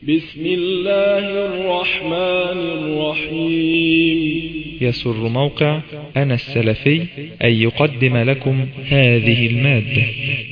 بسم الله الرحمن الرحيم يسر موقع أنا السلفي أن يقدم لكم هذه المادة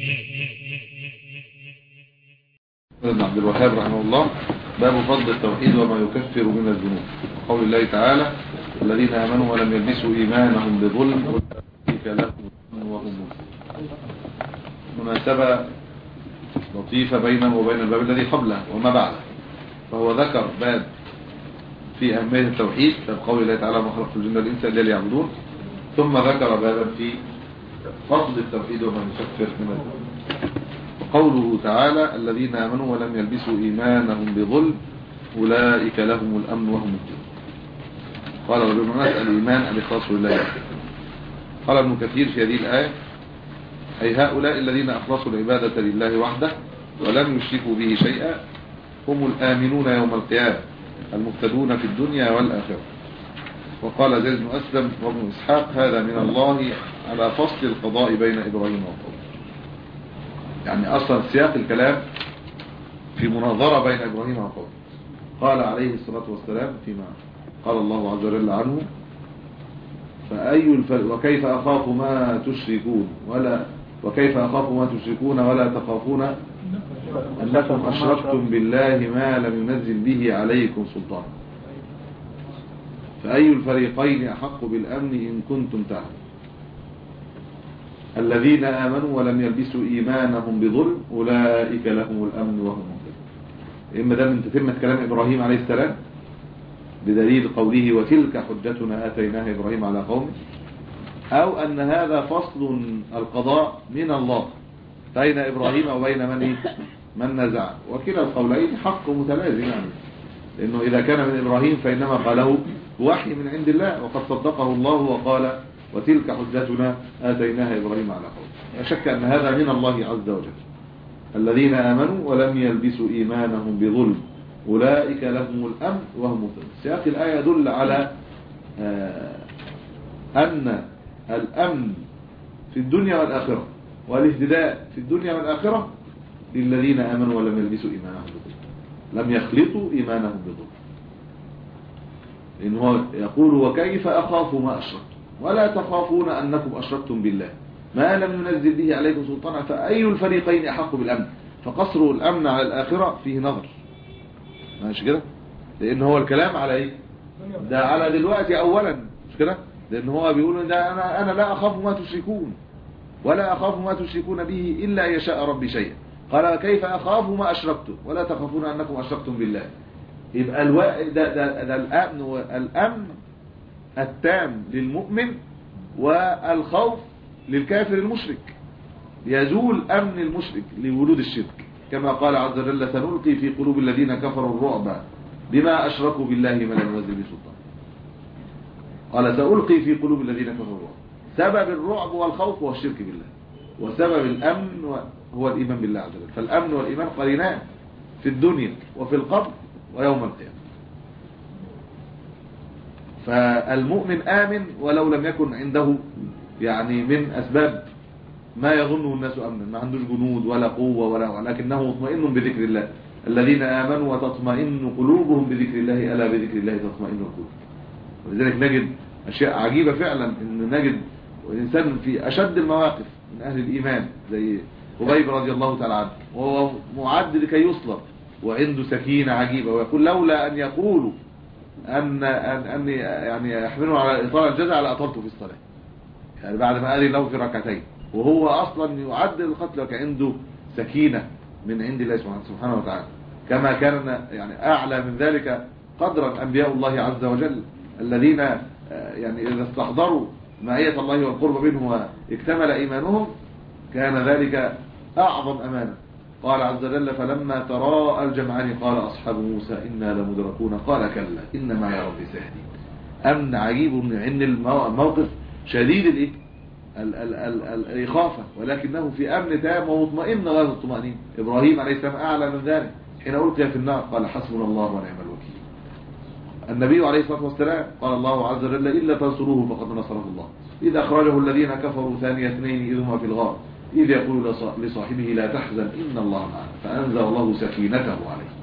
ابن عبد الوهاب رحمه الله باب فضل التوحيد وما يكفر من الذنوب قول الله تعالى الذين آمنوا ولم يلبسوا إيمانهم بظلم أولئك لهم وهم مهتدون مناسبة لطيفة بينه وبين الباب الذي قبله وما بعده فهو ذكر باب في أهمية التوحيد باب قول الله تعالى ما خلقت الجن والإنس إلا ليعبدون ثم ذكر بابا في فضل التوحيد وما يكفر من الذنوب وقوله تعالى الذين آمنوا ولم يلبسوا إيمانهم بظلم أولئك لهم الأمن وهم مهتدون قال رجل الناس الإيمان الإخلاص لله قال ابن كثير في هذه الآية أي هؤلاء الذين أخلصوا العبادة لله وحده ولم يشركوا به شيئا هم الآمنون يوم القيامة المهتدون في الدنيا والآخرة وقال زيد بن أسلم وابن إسحاق هذا من الله على فصل القضاء بين إبراهيم وقومه يعني أصلا سياق الكلام في مناظرة بين إبراهيم وقومه قال عليه الصلاة والسلام فيما قال الله عز وجل عنه فأي الفرق وكيف أخاف ما تشركون ولا وكيف أخاف ما تشركون ولا تخافون أنكم أشركتم بالله ما لم ينزل به عليكم سلطان فأي الفريقين أحق بالأمن إن كنتم تعلمون الذين آمنوا ولم يلبسوا إيمانهم بظلم أولئك لهم الأمن وهم مهتدون إما ده من تتمة كلام إبراهيم عليه السلام بدليل قوله وتلك حجتنا آتيناها إبراهيم على قومه أو أن هذا فصل القضاء من الله بين إبراهيم وبين من إيه؟ من نزع وكلا القولين حق متلازم يعني لأنه إذا كان من إبراهيم فإنما قاله وحي من عند الله وقد صدقه الله وقال وتلك حجتنا آتيناها إبراهيم على قومه لا شك أن هذا من الله عز وجل الذين آمنوا ولم يلبسوا إيمانهم بظلم أولئك لهم الأمن وهم مهتدون سياق الآية يدل على أن الأمن في الدنيا والآخرة والاهتداء في الدنيا والآخرة للذين آمنوا ولم يلبسوا إيمانهم بظلم لم يخلطوا إيمانهم بظلم لأنه يقول وكيف أخاف ما أشركتم ولا تخافون أنكم أشركتم بالله ما لم ينزل به عليكم سلطانا فأي الفريقين أحق بالأمن فقصر الأمن على الآخرة فيه نظر ماشي كده لأن هو الكلام على إيه ده على دلوقتي أولا مش كده لأن هو بيقول ده أنا, أنا لا أخاف ما تشركون ولا أخاف ما تشركون به إلا يشاء ربي شيئا قال كيف أخاف ما أشركتم ولا تخافون أنكم أشركتم بالله يبقى الو... ده, ده, ده الأمن والأمن التام للمؤمن والخوف للكافر المشرك يزول أمن المشرك لولود الشرك كما قال عز وجل سنلقي في قلوب الذين كفروا الرعب بما أشركوا بالله ما لم ينزل به سلطان قال سألقي في قلوب الذين كفروا الرعب سبب الرعب والخوف هو الشرك بالله وسبب الأمن هو الإيمان بالله عز وجل فالأمن والإيمان قرينان في الدنيا وفي القبر ويوم القيامة فالمؤمن آمن ولو لم يكن عنده يعني من أسباب ما يظنه الناس أمنا ما عندوش جنود ولا قوة ولا ولكنه مطمئن بذكر الله الذين آمنوا وتطمئن قلوبهم بذكر الله ألا بذكر الله تطمئن القلوب ولذلك نجد أشياء عجيبة فعلا أن نجد إنسان في أشد المواقف من أهل الإيمان زي أبيب رضي الله تعالى عنه وهو معد لكي يصلب وعنده سكينة عجيبة ويقول لولا أن يقولوا أن, أن, أن يعني يحملوا على إطار الجزع لأطلته في الصلاة يعني بعد ما أذن له في ركعتين وهو أصلا يعد القتل وكان عنده سكينة من عند الله سبحانه وتعالى كما كان يعني أعلى من ذلك قدرا أنبياء الله عز وجل الذين يعني إذا استحضروا معية الله والقرب منه واكتمل إيمانهم كان ذلك أعظم أمانة قال عز وجل فلما تراءى الجمعان قال أصحاب موسى إنا لمدركون قال كلا إن معي ربي سيهدين أمن عجيب عند الموقف شديد الإيه ال ال ال ال الإخافة ولكنه في أمن تام ومطمئن غير الطمأنين إبراهيم عليه السلام أعلى من ذلك حين ألقي في النار قال حسبنا الله ونعم الوكيل النبي عليه الصلاة والسلام قال الله عز وجل إلا تنصروه فقد نصره الله إذا أخرجه الذين كفروا ثاني اثنين إذ هما في الغار إذ يقول لصاحبه لا تحزن إن الله معنا فأنزل الله سكينته عليه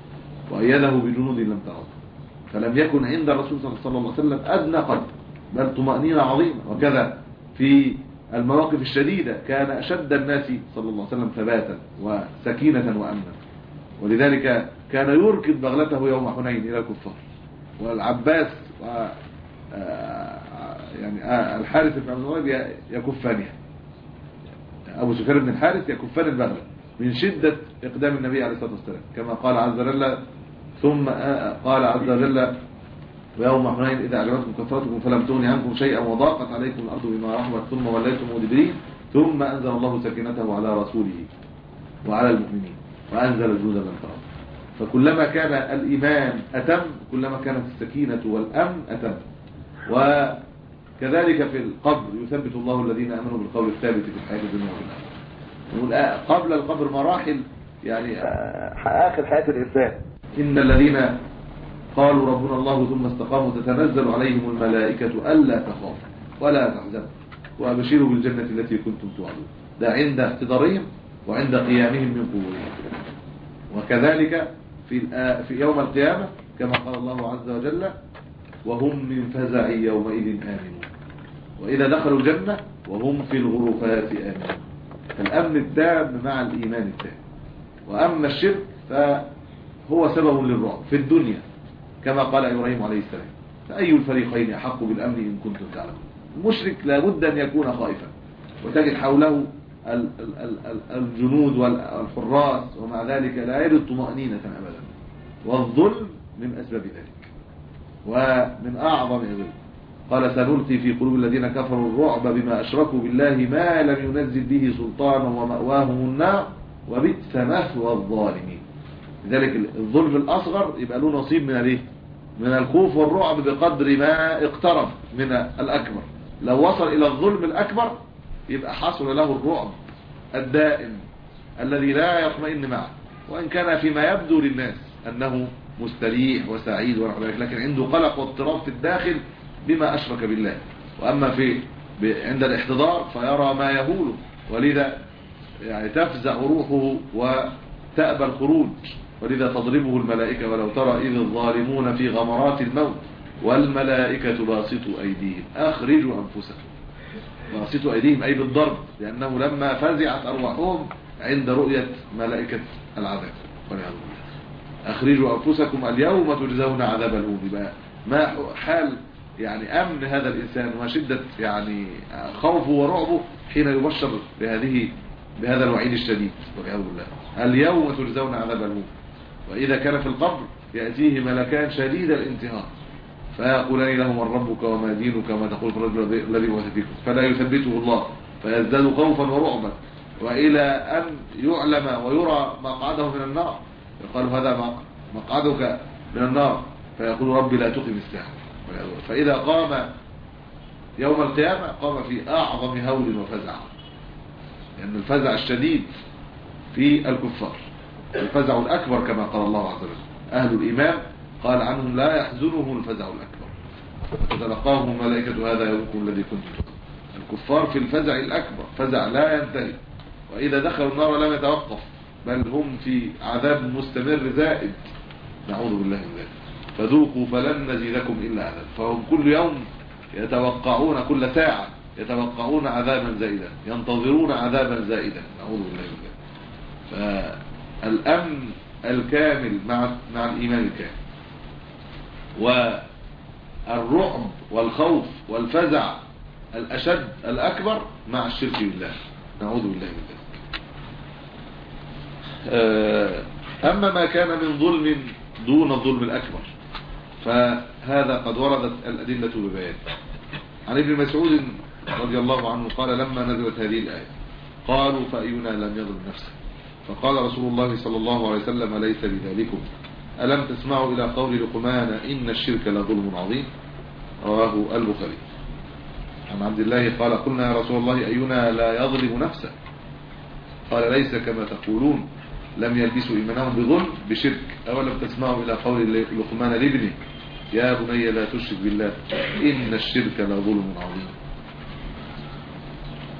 وأيده بجنود لم تروا فلم يكن عند الرسول صلى الله عليه وسلم أدنى قلب بل طمأنينة عظيمة وكذا في المواقف الشديدة كان أشد الناس صلى الله عليه وسلم ثباتا وسكينة وأمنا ولذلك كان يركض بغلته يوم حنين إلى الكفار والعباس و آه، يعني آه، الحارث بن عبد الله يكفانها أبو سفيان بن الحارث يكفان البغلة من شدة إقدام النبي عليه الصلاة والسلام كما قال عز وجل ثم آه، قال عز وجل ويوم حنين إذا أعجبتكم كثرتكم فلم تغن عنكم شيئا وضاقت عليكم الأرض بما رحمت ثم وليتم مدبرين ثم أنزل الله سكينته على رسوله وعلى المؤمنين وأنزل جنودا لم تروا فكلما كان الإيمان أتم كلما كانت السكينة والأمن أتم وكذلك في القبر يثبت الله الذين آمنوا بالقول الثابت في الحياة الدنيا والآخرة نقول آه، قبل القبر مراحل يعني آه، آخر حياة الإنسان إن الذين قالوا ربنا الله ثم استقاموا تتنزل عليهم الملائكة ألا تخافوا ولا تحزنوا وأبشروا بالجنة التي كنتم توعدون ده عند احتضارهم وعند قيامهم من قبورهم وكذلك في في يوم القيامة كما قال الله عز وجل وهم من فزع يومئذ آمنون وإذا دخلوا الجنة وهم في الغرفات آمنون الأمن التام مع الإيمان التام وأما الشرك فهو سبب للرعب في الدنيا كما قال إبراهيم عليه السلام فأي الفريقين أحق بالأمن إن كنتم تعلمون المشرك لابد أن يكون خائفا وتجد حوله الجنود والحراس ومع ذلك لا يجد طمأنينة أبدا والظلم من أسباب ذلك ومن أعظم ذلك قال سنلقي في قلوب الذين كفروا الرعب بما أشركوا بالله ما لم ينزل به سلطانا ومأواهم النار وبئس مثوى الظالمين لذلك الظلم الأصغر يبقى له نصيب من الايه من الخوف والرعب بقدر ما اقترب من الأكبر لو وصل إلى الظلم الأكبر يبقى حصل له الرعب الدائم الذي لا يطمئن معه وإن كان فيما يبدو للناس أنه مستريح وسعيد ونحو ذلك لكن عنده قلق واضطراب في الداخل بما أشرك بالله وأما في عند الاحتضار فيرى ما يهوله ولذا يعني تفزع روحه وتأبى الخروج ولذا تضربه الملائكة ولو ترى إذ الظالمون في غمرات الموت والملائكة باسطوا أيديهم أخرجوا أنفسكم باسطوا أيديهم أي بالضرب لأنه لما فزعت أرواحهم عند رؤية ملائكة العذاب والعياذ بالله أخرجوا أنفسكم اليوم تجزون عذاب الهون بقى ما حال يعني أمن هذا الإنسان وشدة يعني خوفه ورعبه حين يبشر بهذه بهذا الوعيد الشديد والعياذ بالله اليوم تجزون عذاب الهون وإذا كان في القبر يأتيه ملكان شديد الانتهار فيقولان له من ربك وما دينك وما تقول في الرجل الذي هو فيكم فلا يثبته الله فيزداد خوفا ورعبا وإلى أن يعلم ويرى مقعده من النار يقال هذا مقعدك من النار فيقول ربي لا تقم الساعة فإذا قام يوم القيامة قام في أعظم هول وفزع لأن الفزع الشديد في الكفار الفزع الأكبر كما قال الله عز وجل أهل الإيمان قال عنهم لا يحزنهم الفزع الأكبر فتلقاهم الملائكة هذا يومكم الذي كنتم الكفار في الفزع الأكبر فزع لا ينتهي وإذا دخلوا النار لم يتوقف بل هم في عذاب مستمر زائد نعوذ بالله من ذلك فذوقوا فلن نزيدكم إلا عذاب فهم كل يوم يتوقعون كل ساعة يتوقعون عذابا زائدا ينتظرون عذابا زائدا نعوذ بالله من ذلك فالأمن الكامل مع مع الإيمان الكامل والرعب والخوف والفزع الأشد الأكبر مع الشرك بالله نعوذ بالله من ذلك آه، أما ما كان من ظلم دون الظلم الأكبر فهذا قد وردت الأدلة ببيان عن ابن مسعود رضي الله عنه قال لما نزلت هذه الآية قالوا فأينا لم يظلم نفسه فقال رسول الله صلى الله عليه وسلم ليس بذلكم ألم تسمعوا إلى قول لقمان إن الشرك لظلم عظيم رواه البخاري عن عبد الله قال قلنا يا رسول الله أينا لا يظلم نفسه قال ليس كما تقولون لم يلبسوا إيمانهم بظلم بشرك أولم تسمعوا إلى قول لقمان لابنه يا بني لا تشرك بالله إن الشرك لظلم عظيم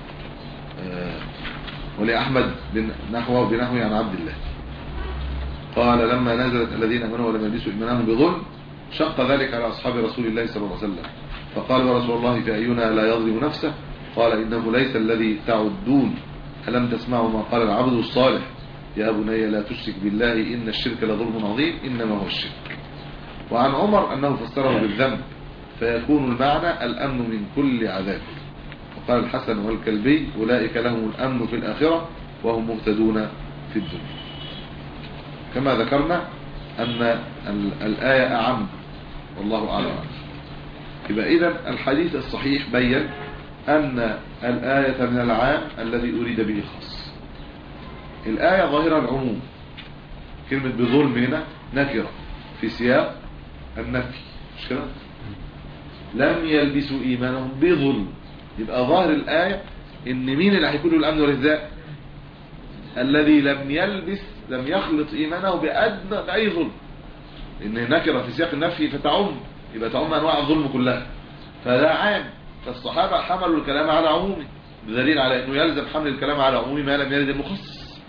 آه، ولأحمد نحوه بنحوه عن عبد الله قال لما نزلت الذين امنوا ولم يلبسوا ايمانهم بظلم شق ذلك على اصحاب رسول الله صلى الله عليه وسلم فقال يا رسول الله في اينا لا يظلم نفسه قال انه ليس الذي تعدون الم تسمعوا ما قال العبد الصالح يا بني لا تشرك بالله ان الشرك لظلم عظيم انما هو الشرك وعن عمر انه فسره بالذنب فيكون المعنى الامن من كل عذاب وقال الحسن والكلبي اولئك لهم الامن في الاخره وهم مهتدون في الدنيا كما ذكرنا أن الآية أعم والله أعلم يبقى إذا الحديث الصحيح بين أن الآية من العام الذي أريد به خاص الآية ظاهرة العموم كلمة بظلم هنا نكرة في سياق النفي مش كده لم يلبسوا إيمانهم بظلم يبقى ظاهر الآية إن مين اللي هيكون له الأمن والرزاق الذي لم يلبس لم يخلط إيمانه بأدنى بأي ظلم إن نكرة في سياق النفي فتعم يبقى تعم أنواع الظلم كلها فده عام فالصحابة حملوا الكلام على عمومه بدليل على أنه يلزم حمل الكلام على عمومه ما لم يرد المخصص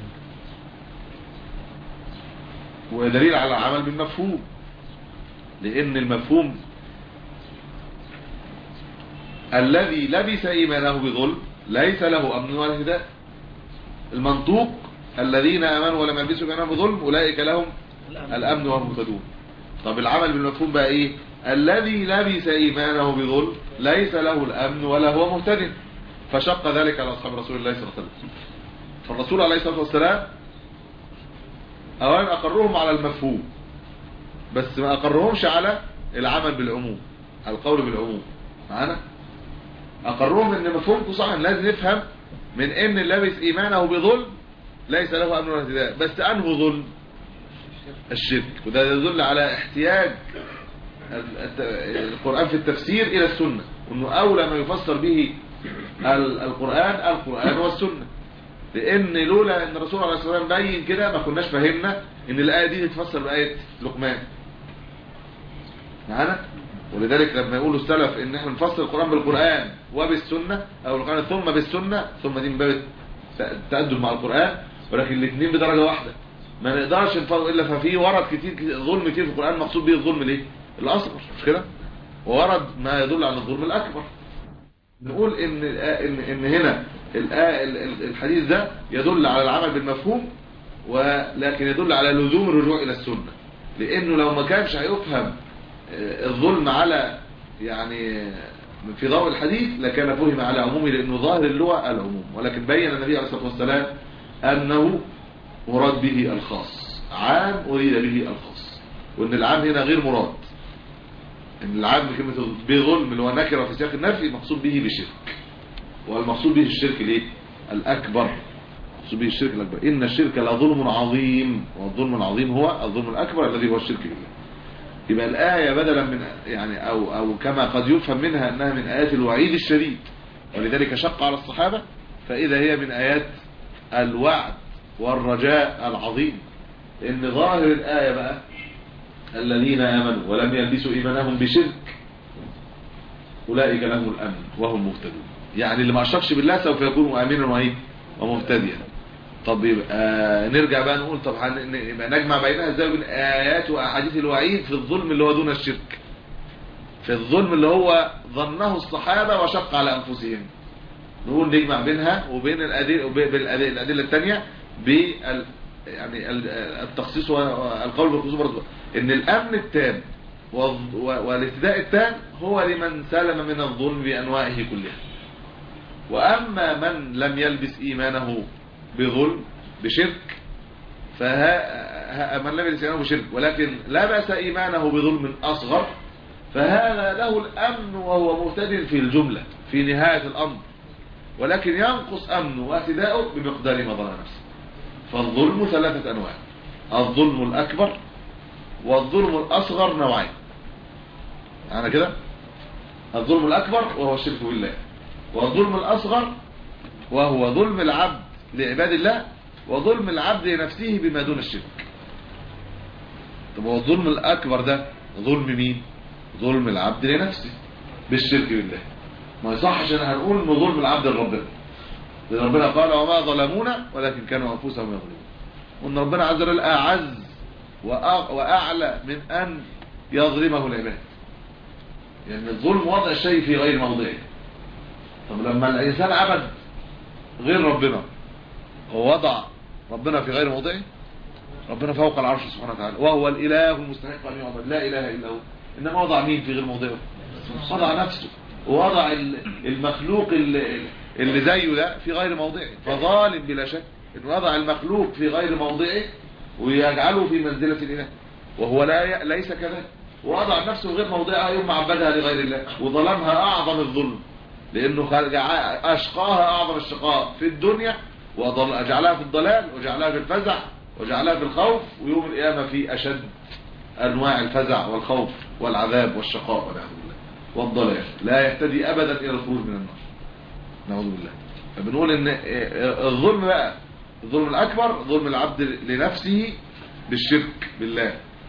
ودليل على العمل بالمفهوم لأن المفهوم الذي لبس إيمانه بظلم ليس له أمن ولا هداء المنطوق الذين امنوا ولم يلبسوا ايمانهم بظلم اولئك لهم الامن وهم مهتدون طب العمل بالمفهوم بقى ايه الذي لبس ايمانه بظلم ليس له الامن ولا هو مهتد فشق ذلك على اصحاب رسول الله صلى الله عليه وسلم فالرسول عليه الصلاه والسلام اولا اقرهم على المفهوم بس ما اقرهمش على العمل بالعموم القول بالعموم معانا اقرهم ان مفهومكم صح لازم نفهم من ان لبس ايمانه بظلم ليس له امن ولا اهتداء بس انه ظلم الشرك وده يدل على احتياج القرآن في التفسير الى السنة انه اولى ما يفسر به القرآن القرآن والسنة لان لولا ان الرسول عليه الصلاة والسلام بين كده ما كناش فهمنا ان الاية دي تتفسر بآية لقمان معانا ولذلك لما يقولوا السلف ان احنا نفسر القرآن بالقرآن وبالسنة او القرآن ثم بالسنة ثم دي من باب التأدب مع القرآن ولكن الاثنين بدرجة واحدة ما نقدرش نفرق الا ففي ورد كتير ظلم كتير في القرآن مقصود به الظلم ليه الاصغر مش كده وورد ما يدل على الظلم الاكبر نقول ان ان ان هنا الحديث ده يدل على العمل بالمفهوم ولكن يدل على لزوم الرجوع الى السنه لانه لو ما كانش هيفهم الظلم على يعني في ضوء الحديث لكان فهم على عمومه لانه ظاهر اللغه العموم ولكن بين النبي عليه الصلاه والسلام انه مراد به الخاص عام اريد به الخاص وان العام هنا غير مراد ان العام بكلمه بظلم اللي هو نكره في سياق النفي مقصود به بشرك والمقصود به الشرك الايه الاكبر مقصود به الشرك الاكبر ان الشرك لظلم عظيم والظلم العظيم هو الظلم الاكبر الذي هو الشرك بالله يبقى الآية بدلا من يعني أو, أو كما قد يفهم منها أنها من آيات الوعيد الشديد ولذلك شق على الصحابة فإذا هي من آيات الوعد والرجاء العظيم إن ظاهر الآية بقى الذين آمنوا ولم يلبسوا إيمانهم بشرك أولئك لهم الأمن وهم مهتدون يعني اللي ما أشركش بالله سوف يكون مؤمنا وإيه ومهتديا طب يبقى نرجع بقى نقول طب يبقى نجمع بينها ازاي بين ايات واحاديث الوعيد في الظلم اللي هو دون الشرك في الظلم اللي هو ظنه الصحابه وشق على انفسهم نقول نجمع بينها وبين الادله وبين الادله الثانيه بال يعني التخصيص والقول بالخصوص ان الامن التام والاهتداء التام هو لمن سلم من الظلم بانواعه كلها واما من لم يلبس ايمانه بظلم بشرك فها من لم يلبس ايمانه بشرك ولكن لبس ايمانه بظلم اصغر فهذا له الامن وهو مهتد في الجملة في نهاية الامر ولكن ينقص امنه واهتداؤه بمقدار ما ظلم نفسه فالظلم ثلاثة انواع الظلم الاكبر والظلم الاصغر نوعين يعني كده الظلم الاكبر وهو الشرك بالله والظلم الاصغر وهو ظلم العبد لعباد الله وظلم العبد لنفسه بما دون الشرك طب هو الظلم الأكبر ده ظلم مين ظلم العبد لنفسه بالشرك بالله ما يصحش ان هنقول انه ظلم العبد لربنا لان ربنا قال وما ظلمونا ولكن كانوا انفسهم يظلمون وان ربنا عز وجل اعز وأ- واعلى من ان يظلمه العباد يعني الظلم وضع الشيء في غير موضعه طب لما الانسان عبد غير ربنا هو وضع ربنا في غير موضعه ربنا فوق العرش سبحانه وتعالى وهو الاله المستحق ان يعبد لا اله الا هو انما وضع مين في غير موضعه وضع نفسه ووضع ال- المخلوق اللي, اللي زيه ده في غير موضعه فظالم بلا شك انه وضع المخلوق في غير موضعه ويجعله في منزلة الاله وهو لا ي... ليس كذلك ووضع نفسه في غير موضعها يوم عبدها لغير الله وظلمها اعظم الظلم لانه خلق اشقاها اعظم الشقاء في الدنيا وجعلها في الضلال وجعلها في الفزع وجعلها في الخوف ويوم القيامة في اشد انواع الفزع والخوف والعذاب والشقاء والعياذ بالله والضلال لا يهتدي ابدا الى الخروج من النار نعوذ بالله فبنقول ان الظلم بقى الظلم الاكبر ظلم العبد لنفسه بالشرك بالله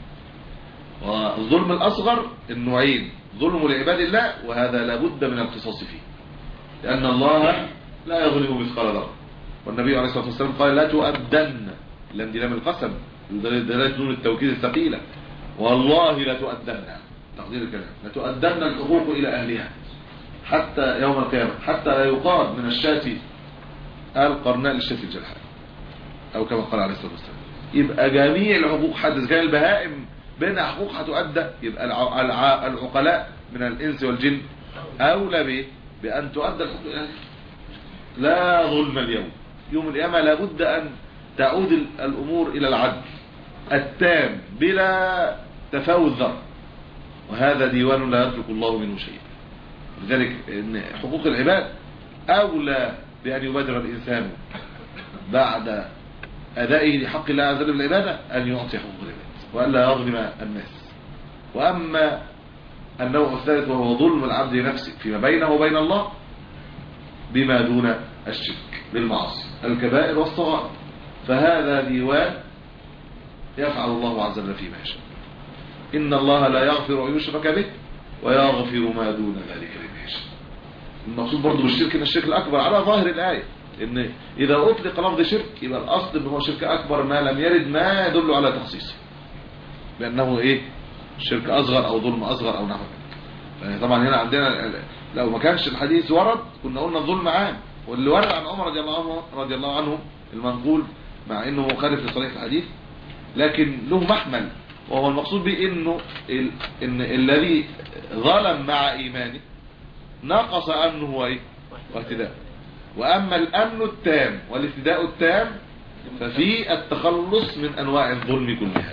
والظلم الاصغر النوعين ظلم لعباد الله وهذا لابد من القصاص فيه لان الله لا يظلم مثقال ذره والنبي عليه الصلاه والسلام قال لا تؤدن لم دي لام القسم دلاله نون التوكيد الثقيله والله لا تؤدن تقدير الكلام لا تؤدن الحقوق الى اهلها حتى يوم القيامه حتى لا يقاد من الشاة القرناء للشاة الجلحاء او كما قال عليه الصلاه والسلام يبقى جميع الحقوق حتى اذا كان البهائم بين حقوق هتؤدى يبقى الع- الع- العقلاء من الانس والجن اولى به بان تؤدى الحقوق الى أهلها. لا ظلم اليوم يوم القيامه لابد ان تعود ال- الامور الى العدل التام بلا تفاوت ذره وهذا ديوان لا يترك الله منه شيئا لذلك ان حقوق العباد اولى بان يبادر الانسان بعد ادائه لحق الله عز وجل بالعباده ان يعطي حقوق العباد والا يظلم الناس واما النوع الثالث وهو ظلم العبد لنفسه فيما بينه وبين الله بما دون الشرك بالمعاصي الكبائر والصغائر فهذا ديوان يفعل الله عز وجل فيما يشاء إن الله لا يغفر أن يشرك به ويغفر ما دون ذلك لمن يشاء المقصود برضه بالشرك ان الشرك الأكبر على ظاهر الآية إن إذا أطلق لفظ شرك يبقى الأصل إن هو شرك أكبر ما لم يرد ما يدل على تخصيصه لأنه إيه شرك أصغر أو ظلم أصغر أو نحو ذلك يعني طبعا هنا عندنا لو ما كانش الحديث ورد كنا قلنا الظلم عام واللي ورد عن عمر رضي الله عنه رضي الله عنه المنقول مع انه مخالف لصريح الحديث لكن له محمل وهو المقصود به انه ال... ان الذي ظلم مع ايمانه نقص امنه هو ايه واهتداء واما الامن التام والاهتداء التام ففي التخلص من انواع الظلم كلها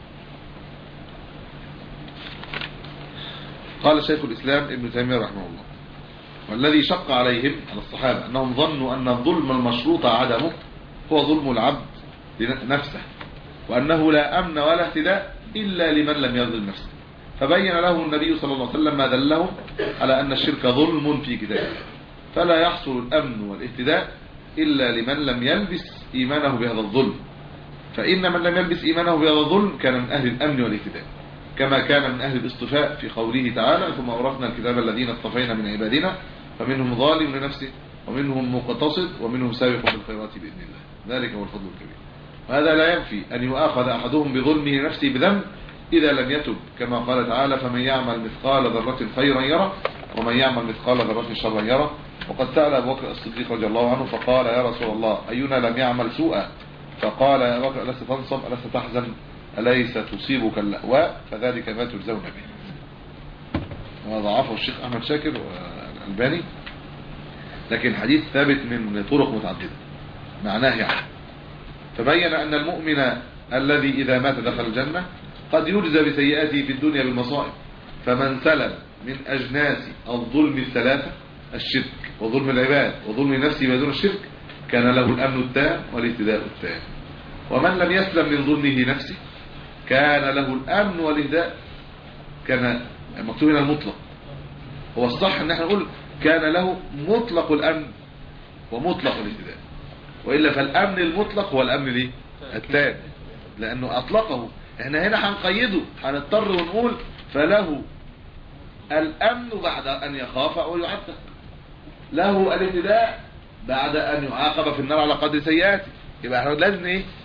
قال شيخ الاسلام ابن تيميه رحمه الله والذي شق عليهم على الصحابه انهم ظنوا ان الظلم المشروط عدمه هو ظلم العبد لنفسه وأنه لا أمن ولا اهتداء إلا لمن لم يظلم نفسه فبين له النبي صلى الله عليه وسلم ما دلهم على أن الشرك ظلم في كتابه فلا يحصل الأمن والاهتداء إلا لمن لم يلبس إيمانه بهذا الظلم فإن من لم يلبس إيمانه بهذا الظلم كان من أهل الأمن والاهتداء كما كان من أهل الاصطفاء في قوله تعالى ثم أورثنا الكتاب الذين اصطفينا من عبادنا فمنهم ظالم لنفسه ومنهم مقتصد ومنهم سابق بالخيرات بإذن الله ذلك هو الفضل الكبير وهذا لا ينفي أن يؤاخذ أحدهم بظلمه لنفسه بذنب إذا لم يتب كما قال تعالى فمن يعمل مثقال ذرة خيرا يرى ومن يعمل مثقال ذرة شرا يرى وقد سأل أبو بكر الصديق رضي الله عنه فقال يا رسول الله أينا لم يعمل سوءا فقال يا بكر ألست تنصب ألست تحزن أليس تصيبك اللأواء فذلك ما تجزون به وضعفه الشيخ أحمد شاكر والألباني لكن الحديث ثابت من طرق متعددة معناه يعني فبين أن المؤمن الذي إذا مات دخل الجنة قد يجزى بسيئاته في الدنيا بالمصائب فمن سلم من أجناس الظلم الثلاثة الشرك وظلم العباد وظلم نفسه ما دون الشرك كان له الأمن التام والاهتداء التام ومن لم يسلم من ظلمه نفسه كان له الأمن والاهتداء كان مكتوب هنا المطلق هو الصح ان احنا نقول كان له مطلق الأمن ومطلق الاهتداء وإلا فالأمن المطلق هو الأمن ليه التام لأنه أطلقه احنا هنا هنقيده هنضطر ونقول فله الأمن بعد أن يخاف أو يعتق له الاهتداء بعد أن يعاقب في النار على قدر سيئاته يبقى احنا لازم ايه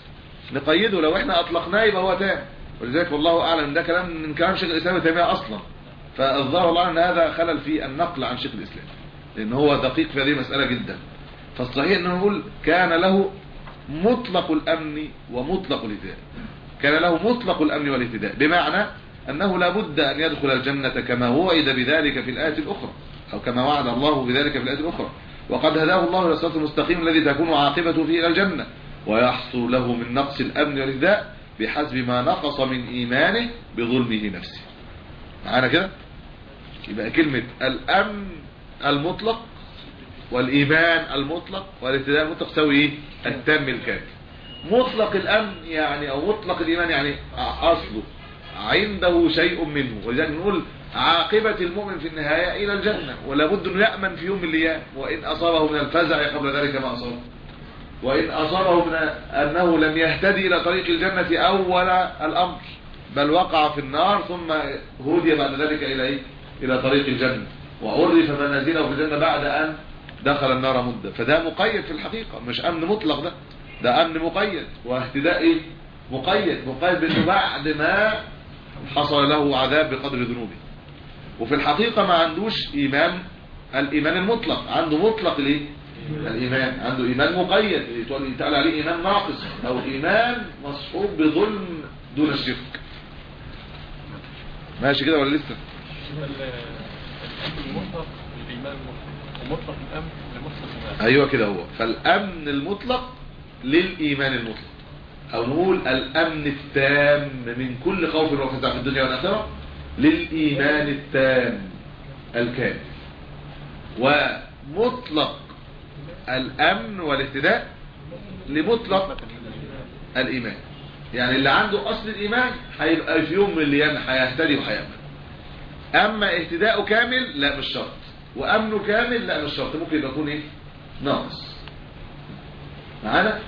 نقيده لو احنا اطلقناه يبقى هو تام ولذلك والله اعلم ده كلام من كلام شيخ الاسلام ابن تيميه اصلا فالظاهر الله ان هذا خلل في النقل عن شيخ الاسلام لان هو دقيق في هذه المساله جدا فالصحيح انه نقول كان له مطلق الامن ومطلق الاهتداء كان له مطلق الامن والاهتداء بمعنى انه لا بد ان يدخل الجنه كما وعد بذلك في الايه الاخرى او كما وعد الله بذلك في الايه الاخرى وقد هداه الله الى الصراط المستقيم الذي تكون عاقبته فيه الى الجنه ويحصل له من نقص الامن والاهتداء بحسب ما نقص من ايمانه بظلمه نفسه معانا كده يبقى كلمة الامن المطلق والايمان المطلق والاهتداء المطلق تساوي ايه التام الكامل مطلق الامن يعني او مطلق الايمان يعني اصله عنده شيء منه ولذلك نقول عاقبة المؤمن في النهاية الى الجنة ولا بد انه يأمن في يوم من الايام وان اصابه من الفزع قبل ذلك ما اصابه وإن أصابه من أنه لم يهتدي إلى طريق الجنة أول الأمر بل وقع في النار ثم هدي بعد ذلك إلى إيه؟ إلى طريق الجنة وعرف منازله في الجنة بعد أن دخل النار مدة فده مقيد في الحقيقة مش أمن مطلق ده ده أمن مقيد واهتداء إيه؟ مقيد مقيد بأنه بعد ما حصل له عذاب بقدر ذنوبه وفي الحقيقة ما عندوش إيمان الإيمان المطلق عنده مطلق ليه الإيمان عنده إيمان مقيد يتقال عليه إيمان ناقص أو إيمان مصحوب بظلم دون الشرك ماشي كده ولا لسه المطلق الإيمان المطلق ومطلق الأمن لمطلق الإيمان أيوة كده هو فالأمن المطلق للإيمان المطلق أو نقول الأمن التام من كل خوف وفزع في الدنيا والآخرة للإيمان التام الكامل ومطلق الأمن والاهتداء لمطلق الإيمان يعني اللي عنده أصل الإيمان هيبقى في يوم من الأيام هيهتدي وهيأمن أما اهتداءه كامل لا مش شرط وأمنه كامل لا مش شرط ممكن يبقى يكون إيه ناقص معانا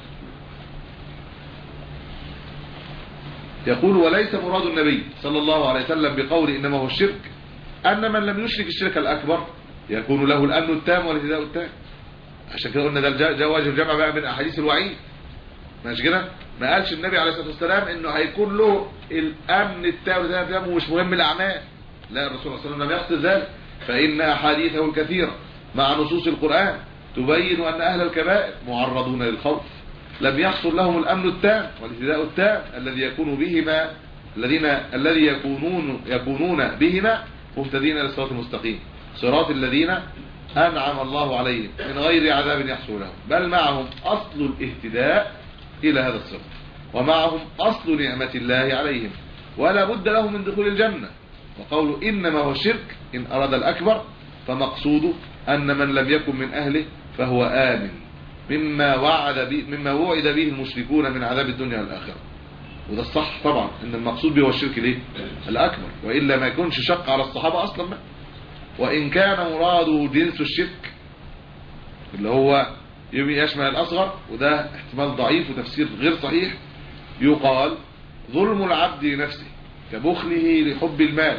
يقول وليس مراد النبي صلى الله عليه وسلم بقول إنما هو الشرك أن من لم يشرك الشرك الأكبر يكون له الأمن التام والاهتداء التام عشان كده قلنا ده جواز الجمع بقى من احاديث الوعيد ماشي كده ما قالش النبي عليه الصلاه والسلام انه هيكون له الامن التام والتام ومش مهم الاعمال لا الرسول صلى الله عليه وسلم لم يقصد ذلك فان احاديثه الكثيره مع نصوص القران تبين ان اهل الكبائر معرضون للخوف لم يحصل لهم الامن التام والاهتداء التام الذي يكون بهما الذين الذي يكونون يكونون بهما مهتدين الى الصراط المستقيم صراط الذين أنعم الله عليهم من غير عذاب يحصل لهم بل معهم أصل الاهتداء إلى هذا الصراط ومعهم أصل نعمة الله عليهم ولا بد لهم من دخول الجنة وقول إنما هو الشرك إن أراد الأكبر فمقصوده أن من لم يكن من أهله فهو آمن مما وعد به مما وعد به المشركون من عذاب الدنيا والآخرة وده الصح طبعا ان المقصود به هو الشرك ليه الأكبر وإلا ما يكونش شق على الصحابة أصلا ما. وإن كان مراده جنس الشرك اللي هو يشمل الأصغر وده احتمال ضعيف وتفسير غير صحيح يقال ظلم العبد لنفسه كبخله لحب المال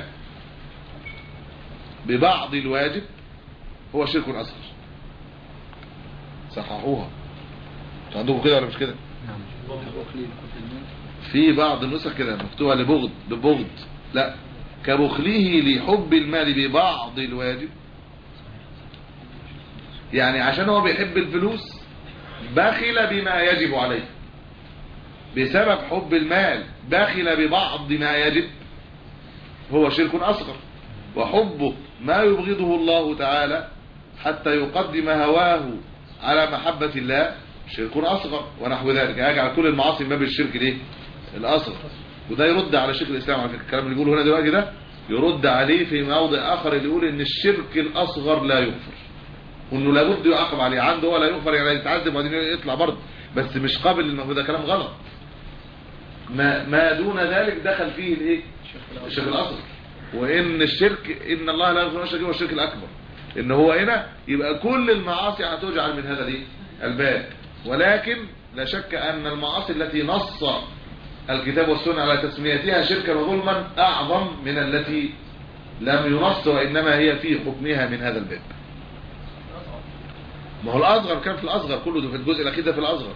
ببعض الواجب هو شرك أصغر صححوها عندكم كده ولا مش كده في بعض النسخ كده مكتوبة لبغض ببغض لا كبخله لحب المال ببعض الواجب يعني عشان هو بيحب الفلوس بخل بما يجب عليه بسبب حب المال بخل ببعض ما يجب هو شرك أصغر وحبه ما يبغضه الله تعالى حتى يقدم هواه على محبة الله شرك أصغر ونحو ذلك يجعل كل المعاصي من باب الشرك ليه الأصغر وده يرد على شيخ الإسلام على فكرة الكلام اللي بيقوله هنا دلوقتي ده يرد عليه في موضع آخر اللي يقول إن الشرك الأصغر لا يغفر وإنه لابد يعاقب عليه عنده ولا يغفر يعني يتعذب وبعدين يطلع برضه بس مش قابل للمفروض ده كلام غلط ما ما دون ذلك دخل فيه الايه الشرك الأصغر وإن الشرك إن الله لا يغفر الشرك هو الشرك الأكبر إن هو هنا يبقى كل المعاصي هتجعل من هذا الايه الباب ولكن لا شك أن المعاصي التي نص الكتاب والسنة على تسميتها شركا وظلما أعظم من التي لم ينص وإنما هي في حكمها من هذا الباب ما هو الأصغر كان في الأصغر كله ده في الجزء الأخير ده في الأصغر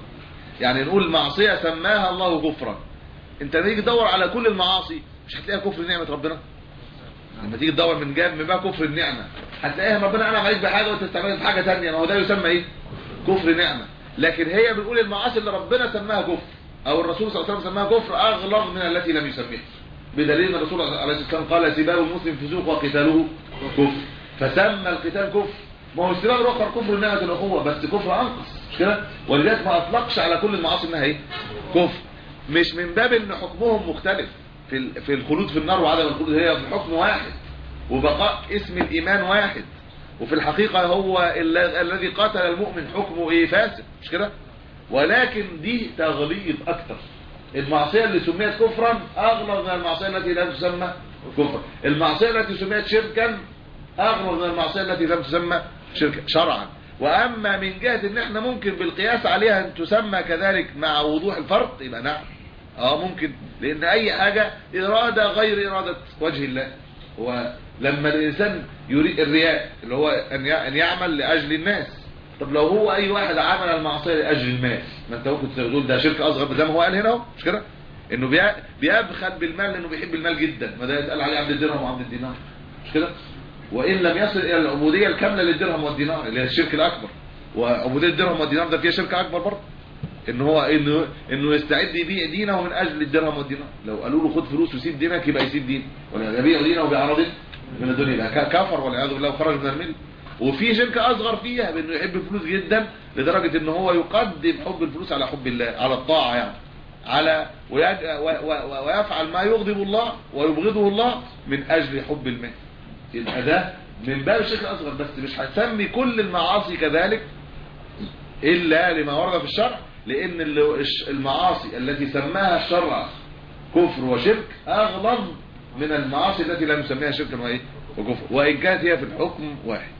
يعني نقول معصية سماها الله كفرا انت لما تيجي تدور على كل المعاصي مش هتلاقيها كفر نعمة ربنا لما تيجي تدور من جاب من بقى كفر النعمة هتلاقيها ربنا انعم عليك بحاجة وانت استعملت في حاجة تانية ما هو ده يسمى ايه كفر نعمة لكن هي بنقول المعاصي اللي ربنا سماها كفر او الرسول صلى الله عليه وسلم سماها كفر اغلظ من التي لم يسميها بدليل ان الرسول عليه الصلاه والسلام قال سباب المسلم فسوق وقتاله كفر فسمى القتال كفر ما هو السباب الاخر كفر نعمه الاخوه بس كفر انقص مش كده ولذلك ما اطلقش على كل المعاصي انها ايه كفر مش من باب ان حكمهم مختلف في ال- في الخلود في النار وعدم الخلود هي في حكم واحد وبقاء اسم الايمان واحد وفي الحقيقه هو ال- الذي قاتل المؤمن حكمه ايه فاسد مش كده ولكن دي تغليظ اكتر المعصيه اللي سميت كفرا اغلظ من المعصيه التي لا تسمى كفرا المعصيه التي سميت شركا اغلظ من المعصيه التي لم تسمى شركا شرعا واما من جهه ان احنا ممكن بالقياس عليها ان تسمى كذلك مع وضوح الفرق يبقى نعم اه ممكن لان اي حاجه اراده غير اراده وجه الله هو لما الانسان يريد الرياء اللي هو ان يع- ان يعمل لاجل الناس طب لو هو اي واحد عمل المعصيه لاجل المال ما انت ممكن تقول ده شرك اصغر زي ما هو قال هنا اهو مش كده انه بي- بيبخل بالمال لانه بيحب المال جدا ما ده يتقال عليه عبد الدرهم وعبد الدينار مش كده وان لم يصل الى العبوديه الكامله للدرهم والدينار اللي هي الشرك الاكبر وعبوديه الدرهم والدينار ده فيها شرك اكبر برضه ان هو انه انه يستعد يبيع دينه من اجل الدرهم والدينار لو قالوا له خد فلوس وسيب دينك يبقى يسيب دين ولا يبيع دينه بعرض من الدنيا يبقى ك- كفر والعياذ بالله وخرج من المله وفي شرك اصغر فيها بانه يحب الفلوس جدا لدرجه ان هو يقدم حب الفلوس على حب الله على الطاعه يعني على ويج- و- و- ويفعل ما يغضب الله ويبغضه الله من اجل حب المال يبقى ده من باب الشرك الاصغر بس مش هتسمي كل المعاصي كذلك الا لما ورد في الشرع لان ال- الش- المعاصي التي سماها الشرع كفر وشرك اغلظ من المعاصي التي لم يسميها شركا وايه وكفر وان كانت هي في الحكم واحد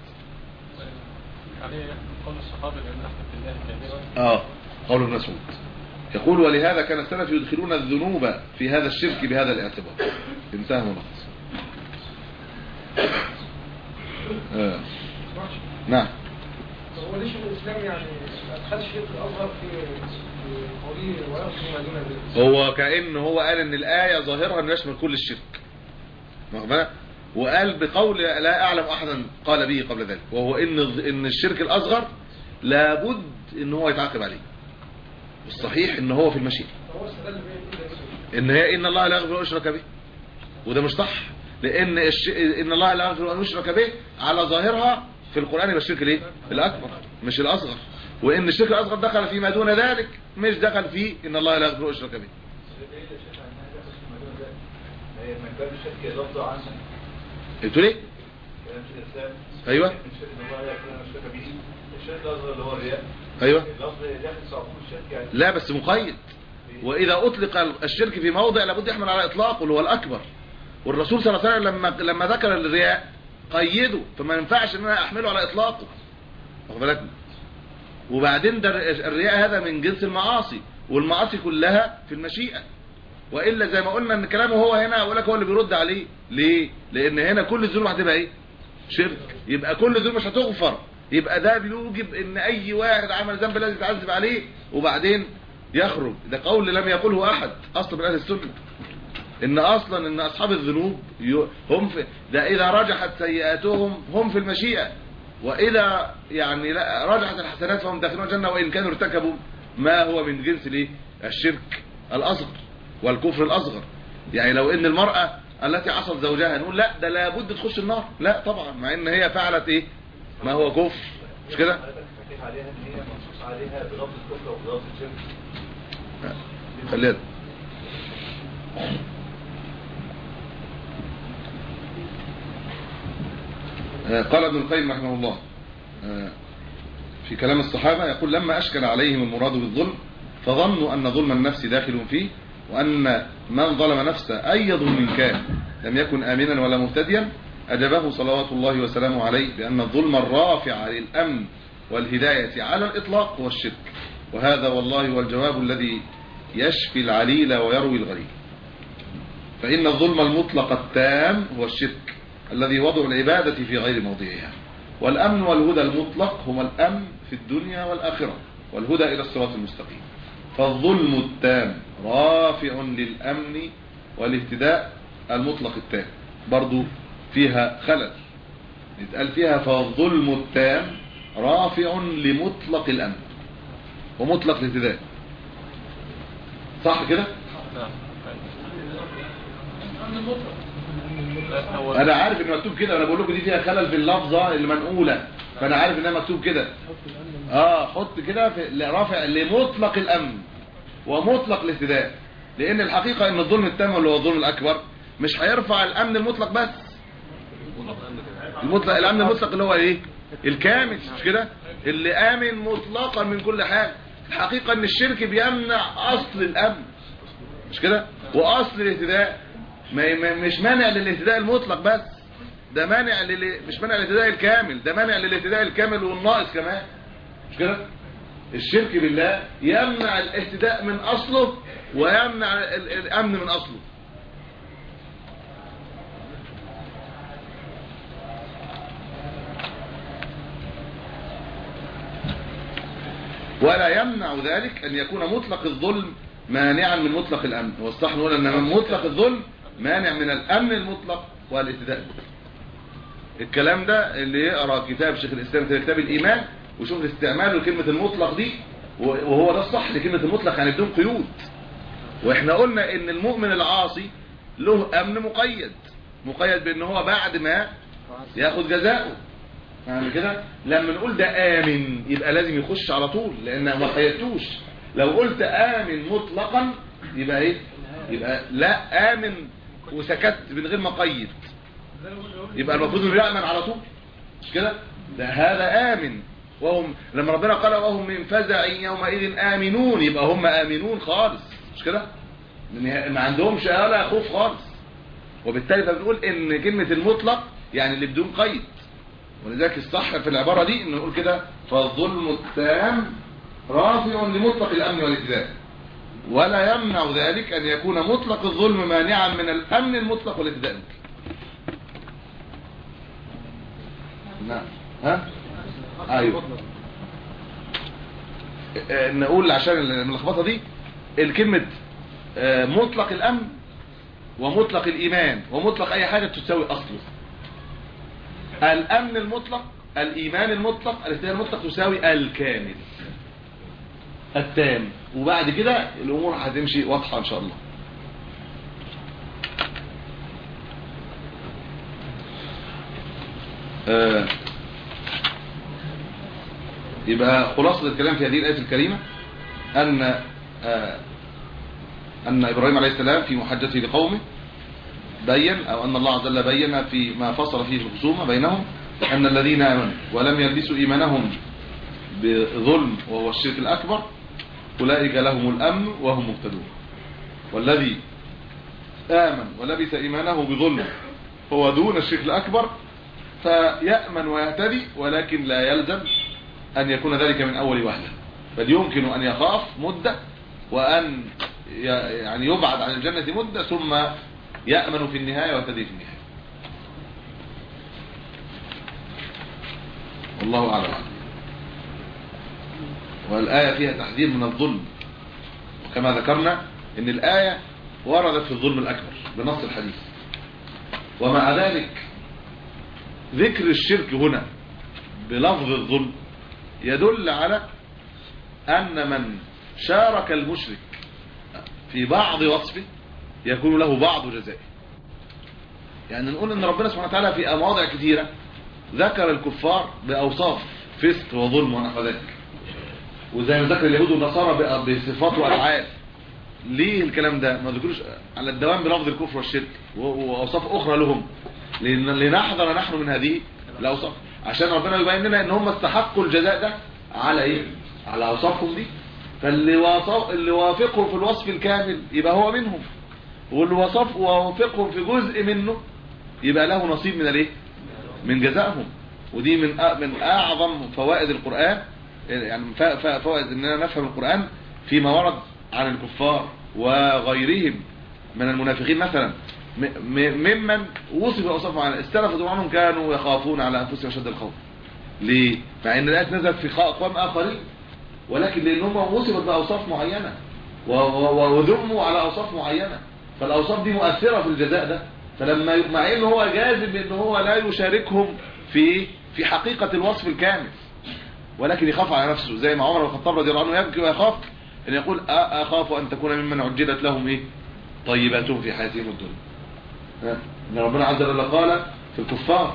عليه قول الصحابة لأن أحمد بالله كبيرا اه قول ابن مسعود يقول ولهذا كان السلف يدخلون الذنوب في هذا الشرك بهذا الاعتبار انتهى ملخص آه. نعم هو ليش الاسلام يعني ما ادخلش الشرك الاصغر في في قوله ويغفر ما دون ذلك هو كأن هو قال ان الآية ظاهرها انه يشمل كل الشرك واخد بالك؟ وقال بقول لا اعلم احدا قال به قبل ذلك وهو ان ان الشرك الاصغر لابد ان هو يتعاقب عليه الصحيح ان هو في المشيئة فهو استدل بيه كده ان هي ان الله لا يغفر ان يشرك به وده مش صح لان الش... ان الله لا يغفر ان يشرك به على ظاهرها في القران يبقى الشرك الايه الاكبر مش الاصغر وان الشرك الاصغر دخل فيما دون ذلك مش دخل فيه ان الله لا يغفر ان يشرك به من باب الشرك لفظه عنه قلت ليه كلام في الاسلام أيوة. من شرك الله لا يكون الشرك به الشرك الاصغر اللي هو الرياء ايوه اللفظ داخل صعبون الشرك يعني لا بس مقيد واذا اطلق الشرك في موضع لابد يحمل على اطلاقه اللي هو الاكبر والرسول صلى الله عليه وسلم لما لما ذكر الرياء قيده فما ينفعش ان انا احمله على اطلاقه واخد بالك وبعدين ده الرياء هذا من جنس المعاصي والمعاصي كلها في المشيئه والا زي ما قلنا ان كلامه هو هنا اقول لك هو اللي بيرد عليه ليه لان هنا كل الذنوب هتبقى ايه شرك يبقى كل الذنوب مش هتغفر يبقى ده بيوجب ان اي واحد عمل ذنب لازم يتعذب عليه وبعدين يخرج ده قول لم يقوله احد اصلا من اهل السنه ان اصلا ان اصحاب الذنوب ي- هم في ده اذا رجحت سيئاتهم هم في المشيئه واذا يعني لا رجحت الحسنات فهم داخلون الجنه وان كانوا ارتكبوا ما هو من جنس الايه الشرك الاصغر والكفر الاصغر يعني لو ان المراه التي عصت زوجها نقول لا ده لابد تخش النار لا طبعا مع ان هي فعلت ايه ما هو كفر مش كده حضرتك حكيت عليها ان هي منصوص عليها بلفظ الكفر وبلفظ الشرك خلينا آه، قال ابن القيم رحمه الله آه، في كلام الصحابة يقول لما أشكل عليهم المراد بالظلم فظنوا أن ظلم النفس داخل فيه وأن من ظلم نفسه أي ظلم كان لم يكن آمنا ولا مهتديا أجابه صلوات الله وسلامه عليه بأن الظلم الرافع للأمن والهداية على الإطلاق هو الشرك وهذا والله هو الجواب الذي يشفي العليل ويروي الغليل فإن الظلم المطلق التام هو الشرك الذي وضع العبادة في غير موضعها والأمن والهدى المطلق هما الأمن في الدنيا والآخرة والهدى إلى الصراط المستقيم فالظلم التام رافع للأمن والاهتداء المطلق التام برضو فيها خلل يتقال فيها فالظلم التام رافع لمطلق الأمن ومطلق الاهتداء صح كده نعم لا، هو انا عارف ان مكتوب كده انا بقول لكم دي فيها خلل في اللفظه المنقوله فانا عارف انها مكتوب كده اه حط كده في رافع لمطلق الامن ومطلق الاهتداء لان الحقيقه ان الظلم التام اللي هو الظلم الاكبر مش هيرفع الامن المطلق بس المطلق الامن المطلق اللي هو ايه الكامل مش كده اللي امن مطلقا من كل حاجه الحقيقه ان الشرك بيمنع اصل الامن مش كده واصل الاهتداء ما ما- مش مانع للاهتداء المطلق بس ده مانع لل... مش مانع للاهتداء الكامل ده مانع للاهتداء الكامل والناقص كمان مش كده الشرك بالله يمنع الاهتداء من اصله ويمنع ال- الامن من اصله ولا يمنع ذلك ان يكون مطلق الظلم مانعا من مطلق الامن والصح نقول ان مطلق الظلم مانع من الامن المطلق والاهتداء المطلق الكلام ده اللي يقرا كتاب شيخ الاسلام في كتاب الايمان وشوف استعماله لكلمه المطلق دي وهو ده الصح لكلمه المطلق يعني بدون قيود واحنا قلنا ان المؤمن العاصي له امن مقيد مقيد بان هو بعد ما ياخد جزاؤه يعني كده لما نقول ده امن يبقى لازم يخش على طول لان ما قيدتوش لو قلت امن مطلقا يبقى ايه يبقى لا امن وسكت من غير ما قيد يبقى المفروض انه يامن على طول مش كده ده هذا امن وهم لما ربنا قال وهم من فزع يومئذ امنون يبقى هم امنون خالص مش كده لأن ما عندهمش ولا خوف خالص وبالتالي فبنقول ان كلمه المطلق يعني اللي بدون قيد ولذلك الصح في العبارة دي انه نقول كده فالظلم التام رافع لمطلق الامن والاجزاء ولا يمنع ذلك ان يكون مطلق الظلم مانعا من الامن المطلق والابتداء نعم ها ايوه آه، نقول عشان الملخبطه دي الكلمه آه، مطلق الامن ومطلق الايمان ومطلق اي حاجه تساوي اصله الامن المطلق الايمان المطلق الاهتداء المطلق تساوي الكامل التام وبعد كده الامور هتمشي واضحه ان شاء الله آه يبقى خلاصة الكلام في هذه الآية الكريمة أن آه أن إبراهيم عليه السلام في محجته لقومه بين أو أن الله عز وجل بين في ما فصل فيه الخصومة بينهم أن الذين آمنوا ولم يلبسوا إيمانهم بظلم وهو الشرك الأكبر أولئك لهم الأمن وهم مهتدون والذي آمن ولبس إيمانه بظلم هو دون الشرك الأكبر فيأمن ويهتدي ولكن لا يلزم أن يكون ذلك من أول وهلة بل يمكن أن يخاف مدة وأن ي- يعني يبعد عن الجنة مدة ثم يأمن في النهاية ويهتدي في النهاية والله أعلم والآية فيها تحذير من الظلم وكما ذكرنا ان الآية وردت في الظلم الأكبر بنص الحديث ومع ذلك ذكر الشرك هنا بلفظ الظلم يدل على أن من شارك المشرك في بعض وصفه يكون له بعض جزائه يعني نقول ان ربنا سبحانه وتعالى في مواضع كثيرة ذكر الكفار بأوصاف فسق وظلم ونحو ذلك وزي ما ذكر اليهود والنصارى بأ- بصفات وأفعال ليه الكلام ده ما ذكروش على الدوام بلفظ الكفر والشرك و- وأوصاف أخرى لهم لن- لنحذر نحن من هذه الأوصاف عشان ربنا يبين لنا ان هم استحقوا الجزاء ده على ايه على اوصافهم دي فاللي وصف اللي وافقهم في الوصف الكامل يبقى هو منهم واللي وصف ووافقهم في جزء منه يبقى له نصيب من الايه من جزائهم ودي من أ- من اعظم فوائد القرآن يعني ف- ف- فوائد اننا نفهم القرآن فيما ورد عن الكفار وغيرهم من المنافقين مثلا م- م- ممن وصف اوصافهم عن السلف عنهم كانوا يخافون على انفسهم شد الخوف ليه مع ان الايات نزلت في خ- اقوام اخرين ولكن لان هم وصفت باوصاف معينه و- و- وذموا على اوصاف معينه فالاوصاف دي مؤثره في الجزاء ده فلما ي- مع ان هو جازم ان هو لا يشاركهم في في حقيقه الوصف الكامل ولكن يخاف على نفسه زي ما عمر بن الخطاب رضي الله عنه يبكي ويخاف ان يقول أ- اخاف ان تكون ممن عجلت لهم ايه طيباتهم في حياتهم الدنيا ها؟ ان ربنا عز وجل قال في الكفار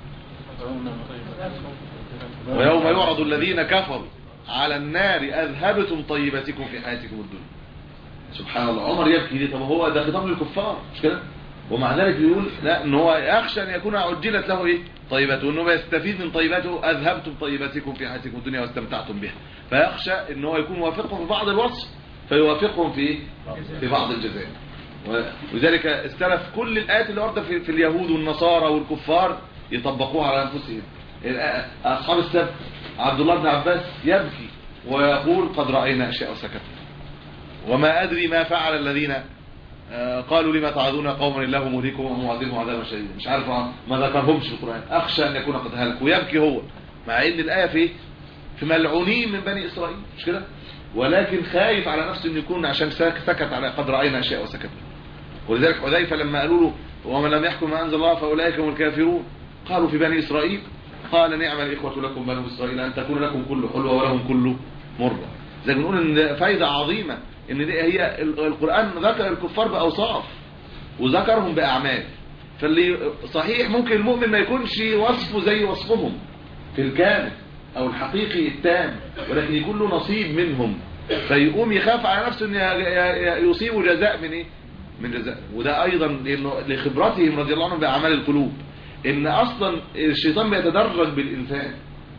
ويوم يعرض الذين كفروا على النار أذهبتم طيبتكم في حياتكم الدنيا سبحان الله عمر يبكي ليه طب هو ده خطاب للكفار مش كده ومع ذلك بيقول لا ان هو يخشى ان يكون عجلت له ايه طيبته انه يستفيد من طيبته اذهبتم طيبتكم في حياتكم الدنيا واستمتعتم بها فيخشى ان هو يكون وافقهم في بعض الوصف فيوافقهم في في بعض الجزاء ولذلك استلف كل الايات اللي ورده في, في اليهود والنصارى والكفار يطبقوها على انفسهم الآ- اصحاب السبت عبد الله بن عباس يبكي ويقول قد راينا اشياء وسكتنا وما ادري ما فعل الذين آه، قالوا لما تعظون قوما الله مهلكهم ومعذبهم عذابا شديدا مش عارف ما ذكرهمش في القران اخشى ان يكون قد هلكوا ويبكي هو مع ان الايه في في ملعونين من بني اسرائيل مش كده ولكن خايف على نفسه انه يكون عشان سك- سكت على قد راينا اشياء وسكتنا ولذلك حذيفه لما قالوا له ومن لم يحكم ما انزل الله فاولئك هم الكافرون قالوا في بني اسرائيل قال نعم الاخوه لكم بنو اسرائيل ان تكون لكم كل حلوه ولهم كل مره زي ما بنقول ان فايده عظيمه ان دي هي ال- القران ذكر الكفار باوصاف وذكرهم باعمال فاللي صحيح ممكن المؤمن ما يكونش وصفه زي وصفهم في الكامل او الحقيقي التام ولكن يكون له نصيب منهم فيقوم يخاف على نفسه ان ي- ي- ي- يصيبه جزاء من ايه من جزاء وده ايضا لانه لخبرتهم رضي الله عنهم باعمال القلوب ان اصلا الشيطان بيتدرج بالانسان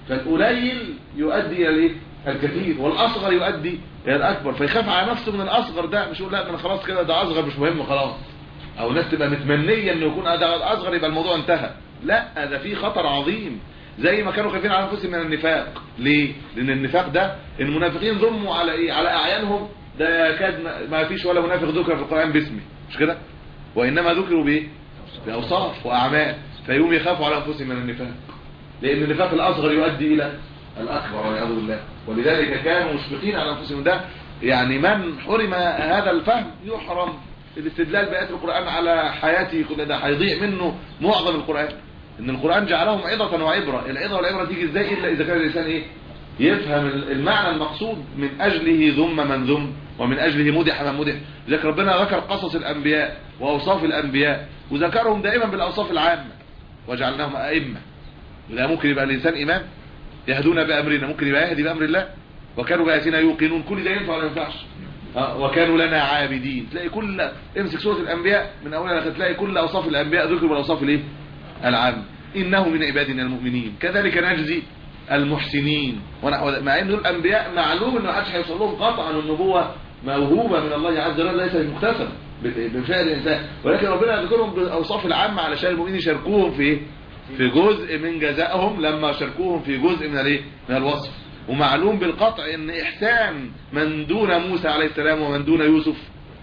فالقليل يؤدي الى الايه الكثير والاصغر يؤدي الى الاكبر فيخاف على نفسه من الاصغر ده مش يقول لا ده انا خلاص كده ده اصغر مش مهم خلاص او الناس تبقى متمنيه انه يكون ده اصغر يبقى الموضوع انتهى لا ده في خطر عظيم زي ما كانوا خايفين على انفسهم من النفاق ليه لان النفاق ده المنافقين ضموا على ايه على اعيانهم ده يكاد ما- ما فيش ولا منافق ذكر في القران باسمه مش كده وانما ذكروا بايه باوصاف واعمال فيقوم يخافوا على انفسهم من النفاق لان النفاق الاصغر يؤدي الى الاكبر والعياذ بالله ولذلك كانوا مشفقين على انفسهم ده يعني من حرم هذا الفهم يحرم الاستدلال بآيات القرآن على حياته كل ده هيضيع منه معظم القرآن ان القرآن جعلهم عظة وعبرة العظة والعبرة تيجي ازاي الا اذا كان الانسان ايه يفهم المعنى المقصود من اجله ذم من ذم ومن اجله مدح من مدح لذلك ربنا ذكر قصص الانبياء واوصاف الانبياء وذكرهم دائما بالاوصاف العامة وجعلناهم ائمة وده ممكن يبقى الانسان امام يهدون بامرنا ممكن يبقى يهدي بامر الله وكانوا بآياتنا يوقنون كل ده ينفع ولا ما ينفعش آه، وكانوا لنا عابدين تلاقي كل امسك سوره الانبياء من اولها لاخرها تلاقي كل اوصاف الانبياء ذكر بالاوصاف الايه العامه انه من عبادنا المؤمنين كذلك نجزي المحسنين ونحو ذلك. مع ان دول الانبياء معلوم ان ما حدش هيوصل لهم قطعا النبوه موهوبه من الله عز وجل ليس مكتسبه بفعل الانسان ولكن ربنا يذكرهم بالاوصاف العامه علشان المؤمنين يشاركوهم في ايه في جزء من جزائهم لما شاركوهم في جزء من الايه من الوصف ومعلوم بالقطع ان احسان من دون موسى عليه السلام ومن دون يوسف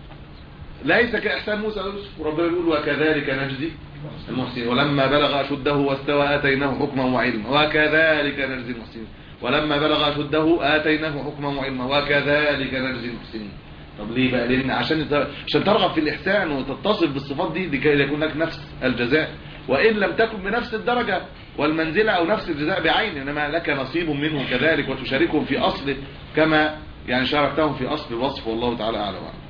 ليس كاحسان موسى ويوسف وربنا بيقول وكذلك نجزي المحسنين ولما بلغ اشده واستوى اتيناه حكما وعلما وكذلك نجزي المحسنين ولما بلغ اشده اتيناه حكما وعلما وكذلك نجزي المحسنين طب ليه بقى لان عشان عشان ترغب في الاحسان وتتصف بالصفات دي لكي يكون لك نفس الجزاء وان لم تكن بنفس الدرجه والمنزله او نفس الجزاء بعين انما لك نصيب منه كذلك وتشاركهم في اصله كما يعني شاركتهم في اصل الوصف والله تعالى اعلم وأعلم.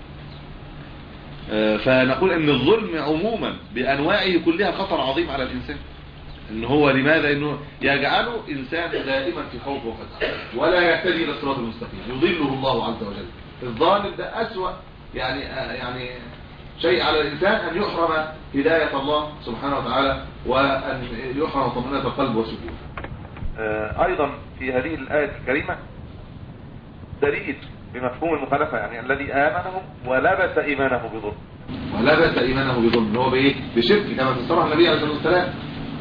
آه، فنقول ان الظلم عموما بانواعه كلها خطر عظيم على الانسان ان هو لماذا انه يجعله انسان دائما في خوف وفزع ولا يهتدي الى الصراط المستقيم يضله الله عز وجل الظالم ده اسوا يعني آه، يعني شيء على الانسان ان يحرم هدايه الله سبحانه وتعالى وان يحرم طمانينه القلب وسكونه ايضا في هذه الايه الكريمه دليل بمفهوم المخالفة يعني الذي آمنه ولبس إيمانه بظلم ولبس إيمانه بظلم هو بإيه؟ بشرك كما فسرها النبي عليه الصلاة والسلام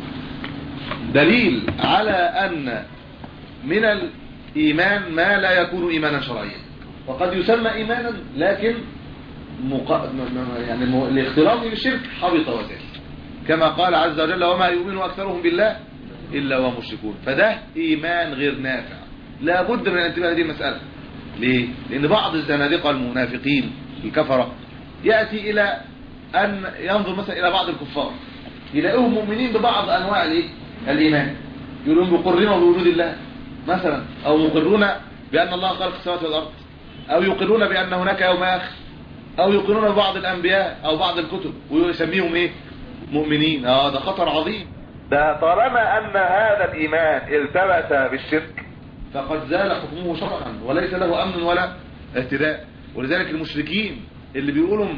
دليل على أن من الإيمان ما لا يكون إيمانا شرعيا وقد يسمى إيمانا لكن مق... م- م- يعني م- لاختلاطه بالشرك حبط وزال كما قال عز وجل وما يؤمن أكثرهم بالله إلا وهم مشركون فده إيمان غير نافع لابد من الانتباه لهذه المسألة ليه؟ لأن بعض الزنادقة المنافقين الكفرة يأتي إلى أن ينظر مثلا إلى بعض الكفار يلاقوهم مؤمنين ببعض أنواع الإيه؟ الإيمان يقولون يقرون بوجود الله مثلا أو يقرون بأن الله خلق السماوات والأرض أو يقرون بأن هناك يوم آخر أو يقرون ببعض الأنبياء أو بعض الكتب ويسميهم إيه مؤمنين آه ده خطر عظيم ده طالما أن هذا الإيمان التبس بالشرك فقد زال حكمه شرعا وليس له أمن ولا اهتداء ولذلك المشركين اللي بيقولوا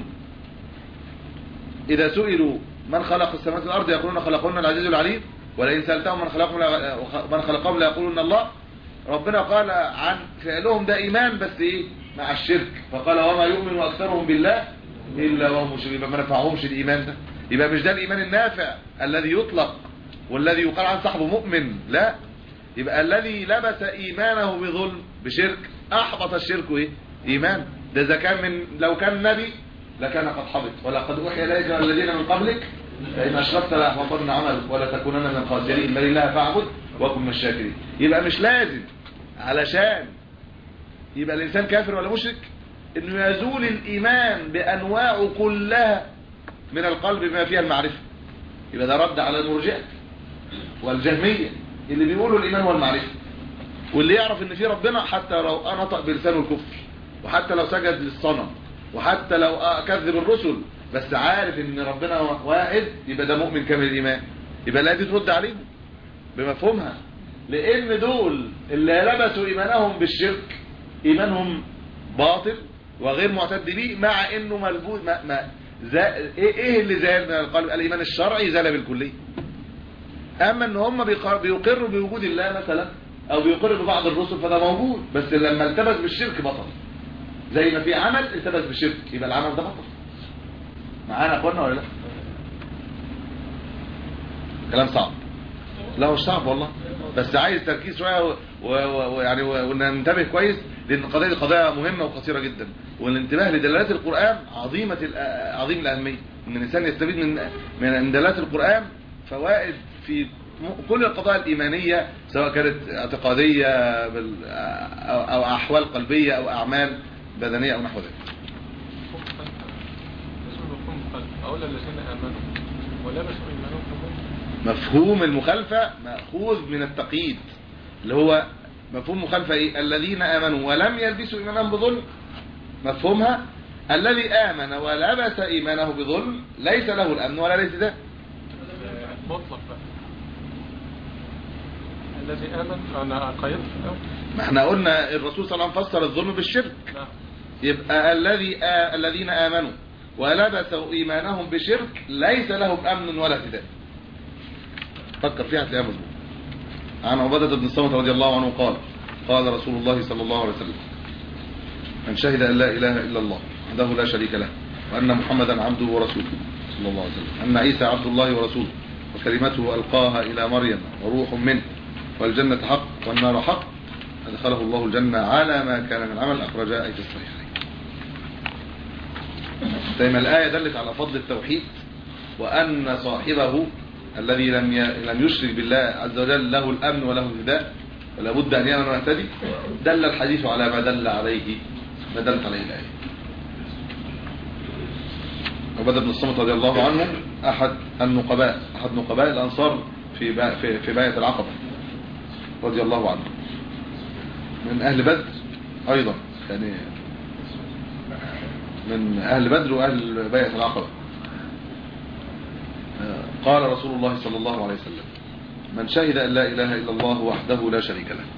إذا سئلوا من خلق السماوات والأرض يقولون خلقهن العزيز العليم ولئن سألتهم من خلقهم من خلقهم لا يقولون الله ربنا قال عن فعلهم ده إيمان بس إيه مع الشرك فقال وما يؤمن أكثرهم بالله إلا وهم مشركين ما نفعهمش الإيمان ده يبقى مش ده الإيمان النافع الذي يطلق والذي يقال عن صاحبه مؤمن لا يبقى الذي لبس إيمانه بظلم بشرك أحبط الشرك إيه إيمان ده إذا كان من لو كان نبي لكان قد حبط ولقد أوحي إليك الذين من قبلك فإن أشركت لأحبطن عملك ولا تكونن من الخاسرين بل الله فاعبد وكن من الشاكرين يبقى مش لازم علشان يبقى الإنسان كافر ولا مشرك إنه يزول الإيمان بأنواعه كلها من القلب بما فيها المعرفة يبقى ده رد على المرجئة والجهمية اللي بيقولوا الإيمان هو المعرفة واللي يعرف ان في ربنا حتى لو نطق بلسانه الكفر وحتى لو سجد للصنم وحتى لو كذب الرسل بس عارف ان ربنا واحد يبقى ده مؤمن كامل الايمان يبقى لا دي ترد عليهم بمفهومها لان دول اللي لبسوا ايمانهم بالشرك ايمانهم باطل وغير معتد به مع انه ملبوس ما ما زا ايه ايه اللي زال من القلب الايمان الشرعي زال بالكليه اما ان هم بيقروا بوجود الله مثلا او بيقروا ببعض الرسل فده موجود بس لما التبس بالشرك بطل زي ما في عمل التبس بالشرك يبقى العمل ده بطل معانا اخوانا ولا لا كلام صعب لا مش صعب والله بس عايز تركيز شويه ويعني وننتبه كويس لان القضيه دي قضيه مهمه وخطيره جدا والانتباه لدلالات القران عظيمه عظيم الاهميه ان الانسان يستفيد من من دلالات القران فوائد في كل القضايا الإيمانية سواء كانت اعتقادية أو أحوال قلبية أو أعمال بدنية أو نحو ذلك أولا الذين آمنوا ولبسوا إيمانهم مفهوم المخالفة مأخوذ من التقييد اللي هو مفهوم مخالفة إيه؟ الذين آمنوا ولم يلبسوا إيمانهم بظلم مفهومها الذي آمن ولبس إيمانه بظلم ليس له الأمن ولا ليس ده مطلق بقى الذي آمن أنا قيدت في الأول ما احنا قلنا الرسول صلى الله عليه وسلم فسر الظلم بالشرك نعم يبقى الذي آ... الذين آمنوا ولبسوا إيمانهم بشرك ليس لهم أمن ولا اهتداء فكر فيها هتلاقيها مظبوط عن عبادة بن الصامت رضي الله عنه قال قال رسول الله صلى الله عليه وسلم من شهد أن لا إله إلا الله وحده لا شريك له وأن محمدا عبده ورسوله صلى الله عليه وسلم أن عيسى عبد الله ورسوله وكلمته ألقاها إلى مريم وروح منه والجنة حق والنار حق أدخله الله الجنة على ما كان من عمل أخرجها أي في الصحيحين دايما الآية دلت على فضل التوحيد وأن صاحبه الذي لم لم يشرك بالله عز وجل له الأمن وله الهداء ولا بد أن يأمن ويهتدي دل الحديث على ما دل عليه ما دلت عليه الآية عبادة بن الصمت رضي الله عنه أحد النقباء أحد نقباء الأنصار في با في, في باية العقبة رضي الله عنه من أهل بدر أيضا يعني من أهل بدر وأهل باية العقبة قال رسول الله صلى الله عليه وسلم من شهد أن لا إله إلا الله وحده لا شريك له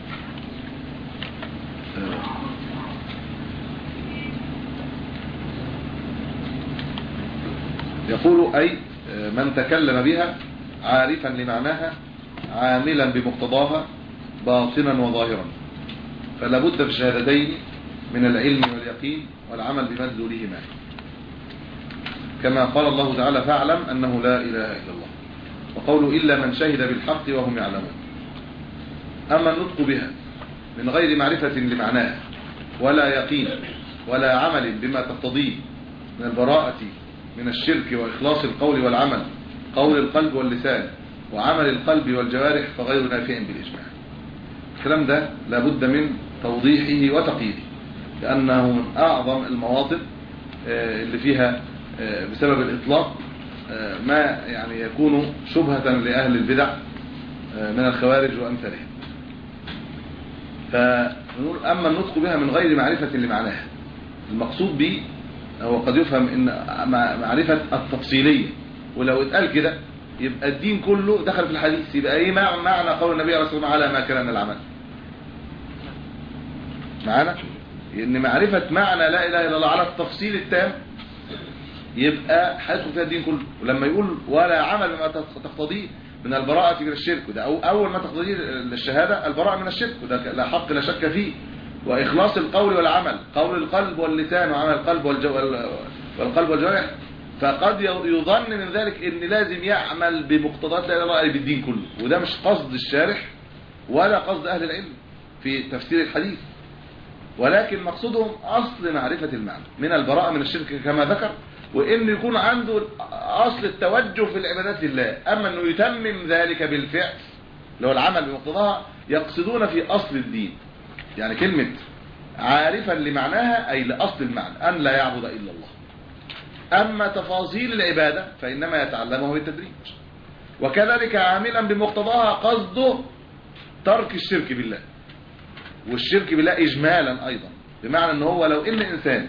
يقول أي من تكلم بها عارفا لمعناها عاملا بمقتضاها باطنا وظاهرا فلا بد في الشهادتين من العلم واليقين والعمل بمدلولهما كما قال الله تعالى فاعلم أنه لا إله إلا الله وقوله إلا من شهد بالحق وهم يعلمون أما النطق بها من غير معرفة لمعناها ولا يقين ولا عمل بما تقتضيه من البراءة من الشرك وإخلاص القول والعمل قول القلب واللسان وعمل القلب والجوارح فغير نافع بالإجماع الكلام ده لابد من توضيحه وتقييده لأنه من أعظم المواطن آه، اللي فيها آه، بسبب الإطلاق آه، ما يعني يكون شبهة لأهل البدع آه، من الخوارج وأمثالهم فنقول أما النطق بها من غير معرفة لمعناها المقصود به هو قد يفهم ان مع- معرفة التفصيلية ولو اتقال كده يبقى الدين كله دخل في الحديث يبقى ايه مع- معنى قول النبي عليه الصلاة والسلام على ما كان من العمل معانا ان معرفة معنى لا اله الا الله على التفصيل التام يبقى هيدخل فيها الدين كله ولما يقول ولا عمل بما تقتضيه من البراءة من الشرك وده أو أول ما تقتضيه الشهادة البراءة من الشرك وده لا حق لا شك فيه وإخلاص القول والعمل قول القلب واللسان وعمل القلب والجو والقلب والجوارح فقد يظن من ذلك ان لازم يعمل بمقتضيات لا اله الا الله بالدين كله وده مش قصد الشارح ولا قصد اهل العلم في تفسير الحديث ولكن مقصودهم أصل معرفة المعنى من البراءة من الشرك كما ذكر وإن يكون عنده أصل التوجه في العبادات لله أما أنه يتمم ذلك بالفعل اللي هو العمل بمقتضاها يقصدون في أصل الدين يعني كلمة عارفا لمعناها أي لأصل المعنى أن لا يعبد إلا الله أما تفاصيل العبادة فإنما يتعلمه بالتدريج وكذلك عاملا بمقتضاها قصده ترك الشرك بالله والشرك بالله إجمالا أيضا بمعنى أنه هو لو إن إنسان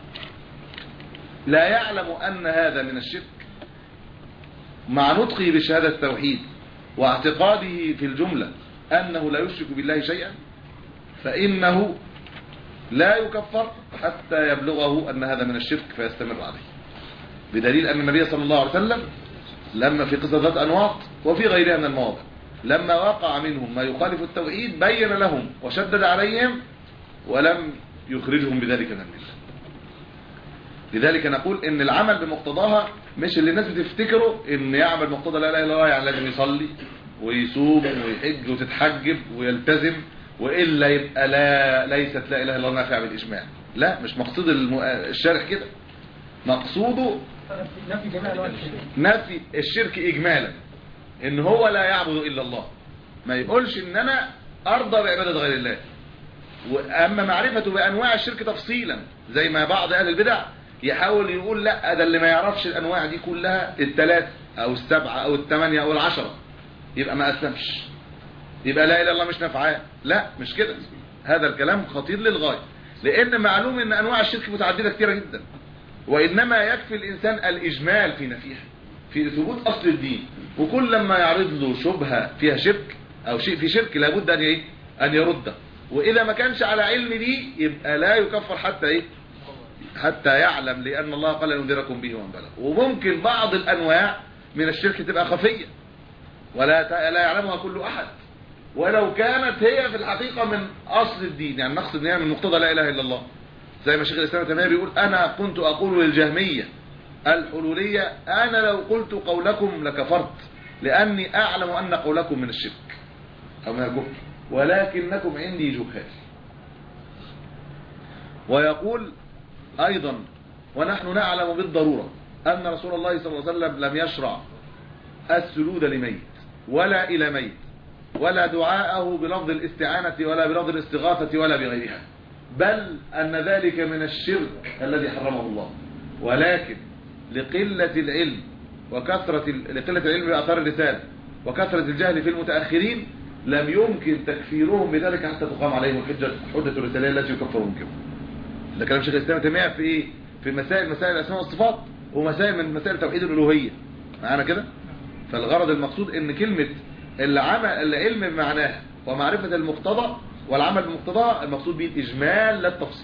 لا يعلم أن هذا من الشرك مع نطقه بشهادة التوحيد واعتقاده في الجملة أنه لا يشرك بالله شيئا فإنه لا يكفر حتى يبلغه أن هذا من الشرك فيستمر عليه بدليل أن النبي صلى الله عليه وسلم لما في قصة ذات أنواط وفي غيرها من المواضع لما وقع منهم ما يخالف التوحيد بين لهم وشدد عليهم ولم يخرجهم بذلك من المله لذلك نقول ان العمل بمقتضاها مش اللي الناس بتفتكره ان يعمل مقتضى لا اله الا الله يعني لازم يصلي ويصوم ويحج وتتحجب ويلتزم والا يبقى لا ليست لا اله الا الله نافعه بالاجماع لا مش مقصود الم... الشارح كده مقصوده نفي جميع انواع الشرك نفي الشرك اجمالا ان هو لا يعبد الا الله ما يقولش ان انا ارضى بعباده غير الله واما معرفته بانواع الشرك تفصيلا زي ما بعض اهل البدع يحاول يقول لا ده اللي ما يعرفش الانواع دي كلها الثلاث او السبعه او الثمانيه او العشره يبقى ما اسلمش يبقى لا اله الا الله مش نافعاه لا مش كده هذا الكلام خطير للغايه لان معلوم ان انواع الشرك متعدده كثيره جدا وإنما يكفي الإنسان الإجمال في نفيها في ثبوت أصل الدين وكل لما يعرض له شبهة فيها شرك أو شيء في شرك لابد أن إيه؟ أن يرده وإذا ما كانش على علم دي يبقى لا يكفر حتى إيه حتى يعلم لأن الله قال ينذركم به ومن بلغ وممكن بعض الأنواع من الشرك تبقى خفية ولا ت- لا يعلمها كل أحد ولو كانت هي في الحقيقة من أصل الدين يعني نقصد ان هي من مقتضى لا إله إلا الله زي ما شيخ الإسلام تيمية بيقول أنا كنت أقول للجهمية الحلولية أنا لو قلت قولكم لكفرت لأني أعلم أن قولكم من الشرك أو من الكفر ولكنكم عندي جهال ويقول أيضا ونحن نعلم بالضرورة أن رسول الله صلى الله عليه وسلم لم يشرع السجود لميت ولا إلى ميت ولا دعاءه بلفظ الاستعانة ولا بلفظ الاستغاثة ولا بغيرها بل أن ذلك من الشرك الذي حرمه الله ولكن لقلة العلم وكثرة ال- لقلة العلم بأثار الرسالة وكثرة الجهل في المتأخرين لم يمكن تكفيرهم بذلك حتى تقام عليهم حجة حجة الرسالة التي يكفرون بها ده كلام شيخ الإسلام تيمية في إيه؟ في مسائل مسائل الأسماء والصفات ومسائل من مسائل توحيد الألوهية معانا كده فالغرض المقصود ان كلمة العمل العلم بمعناها ومعرفة المقتضى والعمل بمقتضاها المقصود به الإجمال لا التفصيل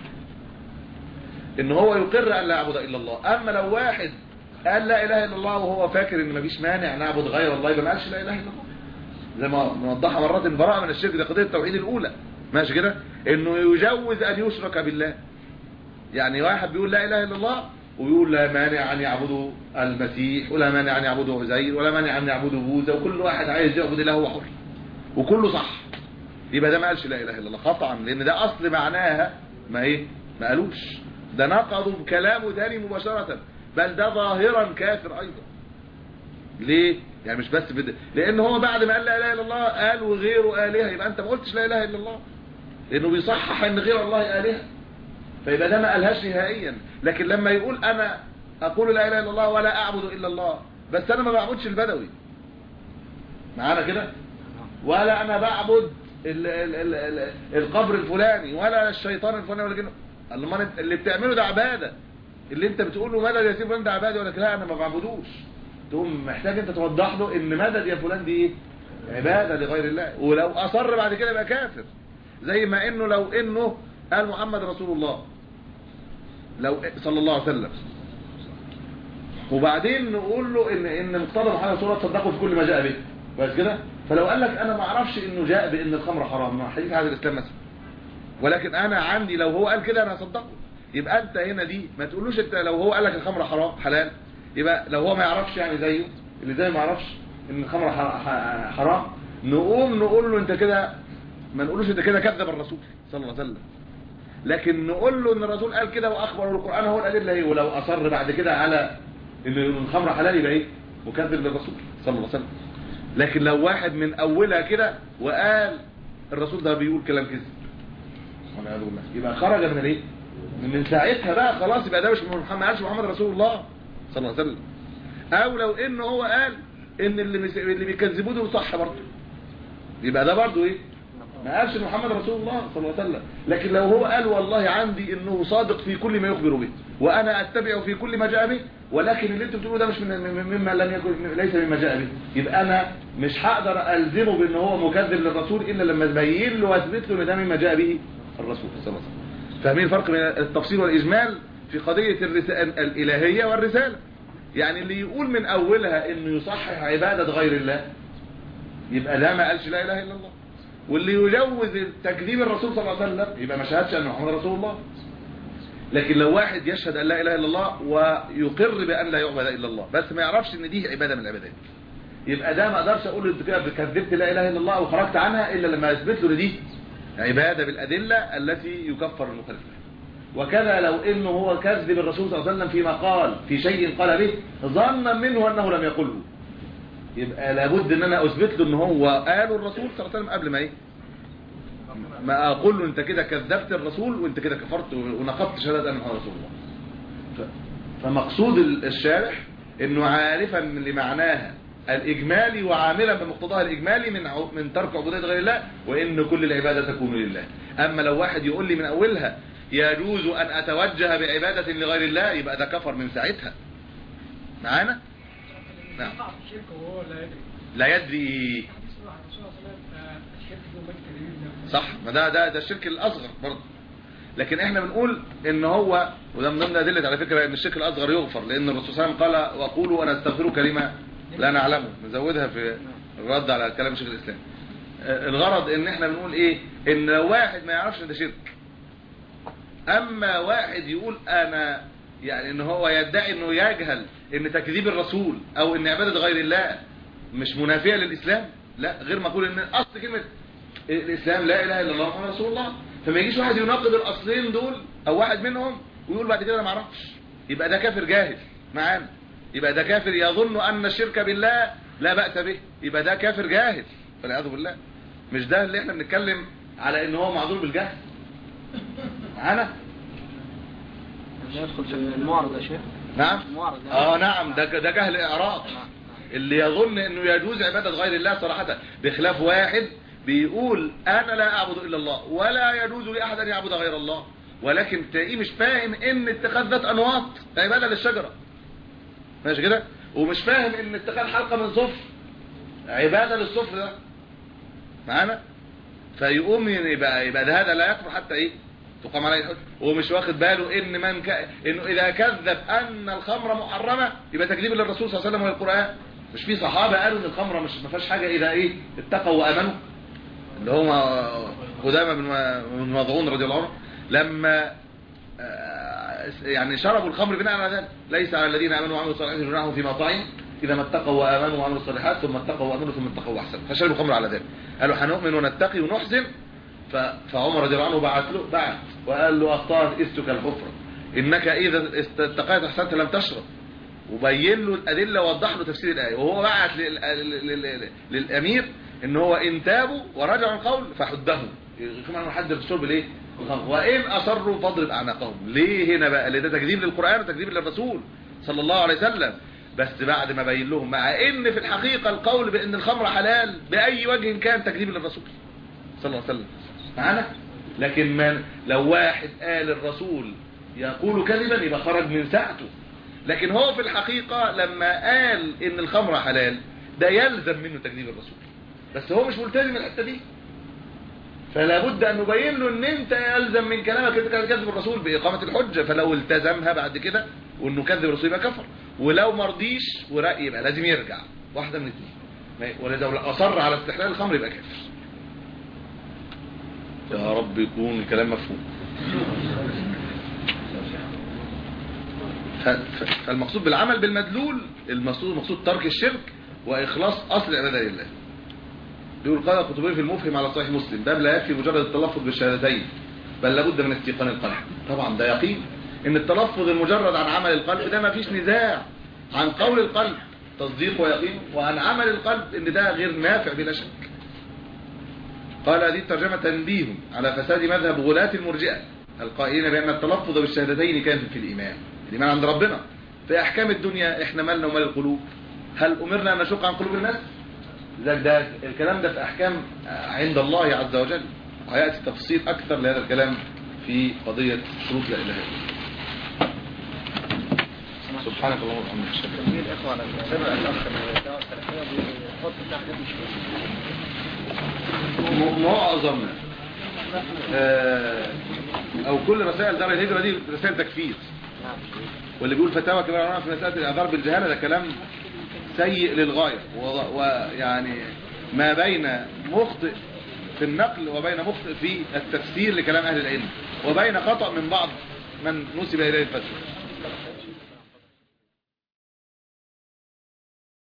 ان هو يقر ان لا يعبد الا الله اما لو واحد قال لا اله الا الله وهو فاكر ان مفيش مانع نعبد غير الله يبقى ما قالش لا اله الا الله زي ما نوضحها مرات البراءه من الشرك دي قضيه التوحيد الاولى ماشي كده انه يجوز ان يشرك بالله يعني واحد بيقول لا اله الا الله ويقول لا مانع ان يعبدوا المسيح ولا مانع ان يعبدوا عزير ولا مانع ان يعبدوا بوذا وكل واحد عايز يعبد الله هو حر وكله صح يبقى ده ما قالش لا اله الا الله قطعا لان ده اصل معناها ما ايه ما قالوش ده نقضوا بكلامه تاني مباشرة بل ده ظاهرا كافر ايضا ليه يعني مش بس بد... لان هو بعد ما قال لا اله الا الله قال وغيره الهه يبقى انت ما قلتش لا اله الا الله لانه بيصحح ان غير الله الهه فيبقى ده ما قالهاش نهائيا لكن لما يقول انا اقول لا اله الا الله ولا اعبد الا الله بس انا ما بعبدش البدوي معانا كده ولا انا بعبد ال ال ال ال القبر الفلاني ولا الشيطان الفلاني ولا كده اللي, اللي بتعمله ده عباده اللي انت بتقول له مدد يا سيدي فلان ده عباده يقول لك لا انا ما بعبدوش تقوم محتاج انت توضح له ان مدد يا فلان دي ايه عباده لغير الله ولو اصر بعد كده يبقى كافر زي ما انه لو انه قال محمد رسول الله لو صلى الله عليه وسلم وبعدين نقول له ان ان مقتضى محمد رسول الله تصدقه في كل ما جاء به بس كده فلو قال لك انا ما اعرفش انه جاء بان الخمر حرام ما حديث هذا الاسلام مثلا ولكن انا عندي لو هو قال كده انا هصدقه يبقى انت هنا دي ما تقولوش انت لو هو قال لك الخمر حرام حلال يبقى لو هو ما يعرفش يعني زيه اللي زي ما يعرفش ان الخمر حرام نقوم نقول له انت كده ما نقولوش انت كده كذب الرسول صلى الله عليه وسلم لكن نقول له ان الرسول قال كده واخبر القران هو الادله ايه ولو اصر بعد كده على ان الخمر حلال يبقى ايه مكذب للرسول صلى الله عليه وسلم لكن لو واحد من اولها كده وقال الرسول ده بيقول كلام كذب والعياذ بالله يبقى خرج من الايه من ساعتها بقى خلاص يبقى ده مش محمد ما قالش محمد رسول الله صلى الله عليه وسلم او لو انه هو قال ان اللي مس... اللي بيكذبوه دول صح برضه يبقى ده برضه ايه ما قالش محمد رسول الله صلى الله عليه وسلم لكن لو هو قال والله عندي انه صادق في كل ما يخبر به وانا اتبعه في كل ما جاء به ولكن اللي انتوا بتقولوه ده مش من مما لم يكن ليس مما جاء به يبقى انا مش هقدر الزمه بان هو مكذب للرسول الا لما ابين له واثبت له ان ده مما جاء به الرسول صلى الله عليه وسلم فاهمين الفرق بين التفصيل والاجمال في قضيه الرسالة الالهيه والرساله يعني اللي يقول من اولها انه يصحح عباده غير الله يبقى ده ما قالش لا اله الا الله واللي يجوز تكذيب الرسول صلى الله عليه وسلم يبقى ما شهدش ان محمد رسول الله لكن لو واحد يشهد ان لا اله الا الله ويقر بان لا يعبد الا الله بس ما يعرفش ان دي عباده من العبادات يبقى ده ما اقدرش اقول له انت كده كذبت لا اله الا الله وخرجت عنها الا لما اثبت له ان دي عباده بالادله التي يكفر المخالف لها وكذا لو انه هو كذب الرسول صلى الله عليه وسلم فيما قال في شيء قال به ظنا منه انه لم يقله يبقى لابد ان انا اثبت له ان هو قاله الرسول صلى الله عليه وسلم قبل ما ايه ما اقول له انت كده كذبت الرسول وانت كده كفرت ونقضت شهاده ان محمد رسول الله فمقصود الشارح انه عارفا لمعناها الاجمالي وعاملا بمقتضاها الاجمالي من من ترك عبوديه غير الله وان كل العباده تكون لله اما لو واحد يقول لي من اولها يجوز ان اتوجه بعباده لغير الله يبقى ده كفر من ساعتها معانا نعم لا يدري صح ما ده ده ده الشرك الاصغر برضه لكن احنا بنقول ان هو وده من ضمن ادله على فكره ان الشرك الاصغر يغفر لان الرسول صلى الله عليه وسلم قال وقولوا انا استغفرك لما لا نعلمه نزودها في الرد على كلام شيخ الاسلام الغرض ان احنا بنقول ايه ان لو واحد ما يعرفش ان ده شرك اما واحد يقول انا يعني ان هو يدعي انه يجهل ان تكذيب الرسول او ان عباده غير الله مش منافيه للاسلام لا غير مقول ان اصل كلمه الاسلام لا اله الا الله محمد رسول الله فما يجيش واحد يناقض الاصلين دول او واحد منهم ويقول بعد كده انا ما اعرفش يبقى ده كافر جاهل معانا يبقى ده كافر يظن ان الشرك بالله لا باس به يبقى ده كافر جاهل والعياذ بالله مش ده اللي احنا بنتكلم على ان هو معذور بالجهل معانا يدخل في المعرض يا شيخ نعم المعرض اه نعم ده ده جهل اعراض اللي يظن انه يجوز عباده غير الله صراحه بخلاف واحد بيقول انا لا اعبد الا الله ولا يجوز لاحد ان يعبد غير الله ولكن تلاقيه مش فاهم ان اتخاذ ذات انواط عباده للشجره ماشي كده ومش فاهم ان اتخاذ حلقه من صفر عباده للصفر ده معانا فيقوم يبقى يبقى ده هذا لا يكفر حتى ايه تقام عليه الحجه ومش واخد باله ان من ك... انه اذا كذب ان الخمر محرمه يبقى تكذيب للرسول صلى الله عليه وسلم والقران مش في صحابه قالوا ان الخمره مش ما فيهاش حاجه اذا ايه اتقوا وامنوا اللي هم قدامى بن مضعون رضي الله عنه لما يعني شربوا الخمر بناء على ذلك ليس على الذين امنوا وعملوا الصالحات جناح فيما طعم اذا ما اتقوا وامنوا وعملوا الصالحات ثم اتقوا وامنوا ثم اتقوا واحسنوا فشربوا الخمر على ذلك قالوا هنؤمن ونتقي ونحسن فعمر رضي الله عنه بعت له بعت وقال له اخطأت استك الحفرة انك اذا اتقيت احسنت لم تشرب وبين له الادله ووضح له تفسير الايه وهو بعت لل- لل- لل- للامير ان هو ان تابوا ورجعوا القول فحدهم كما نحدد الرسول بالايه وان اصروا فاضرب اعناقهم ليه هنا بقى لان ده تكذيب للقران وتكذيب للرسول صلى الله عليه وسلم بس بعد ما بين لهم مع ان في الحقيقه القول بان الخمر حلال باي وجه كان تكذيب للرسول صلى الله عليه وسلم معانا لكن من لو واحد قال الرسول يقول كذبا يبقى خرج من ساعته لكن هو في الحقيقة لما قال ان الخمر حلال ده يلزم منه تكذيب الرسول بس هو مش ملتزم الحته دي فلا بد ان نبين له ان انت يلزم من كلامك انت كان كذب الرسول باقامه الحجه فلو التزمها بعد كده وانه كذب الرسول يبقى كفر ولو ما رضيش ورأي يبقى لازم يرجع واحده من الاثنين ولذا لو اصر على استحلال الخمر يبقى كافر يا رب يكون الكلام مفهوم ف- ف- فالمقصود بالعمل بالمدلول المقصود مقصود ترك الشرك واخلاص اصل العباده لله بيقول قال القطبي في المفهم على صحيح مسلم باب لا يكفي مجرد التلفظ بالشهادتين بل لابد من استيقان القلب طبعا ده يقين ان التلفظ المجرد عن عمل القلب ده ما فيش نزاع عن قول القلب تصديق ويقين وعن عمل القلب ان ده غير نافع بلا شك قال هذه الترجمة تنبيه على فساد مذهب غلاة المرجئة القائلين بأن التلفظ بالشهادتين كان في الإيمان الإيمان عند ربنا في أحكام الدنيا إحنا مالنا ومال القلوب هل أمرنا أن نشق عن قلوب الناس ذلك ده الكلام ده في أحكام عند الله عز وجل وهيأتي تفصيل أكثر لهذا الكلام في قضية شروط لا إله إلا الله سبحانك اللهم وبحمدك أشهد أن لا تنبيه الاخوه على سبب الاخ من الدعوه السلفيه بيحط فيها حاجات مش كويسه م- معظم آه، او كل رسائل دار الهجرة دي رسائل تكفير واللي بيقول فتاوى كبار العلماء في مسألة الاعذار بالجهالة ده كلام سيء للغاية وض- ويعني ما بين مخطئ في النقل وبين مخطئ في التفسير لكلام اهل العلم وبين خطأ من بعض من نسب اليه الفتوى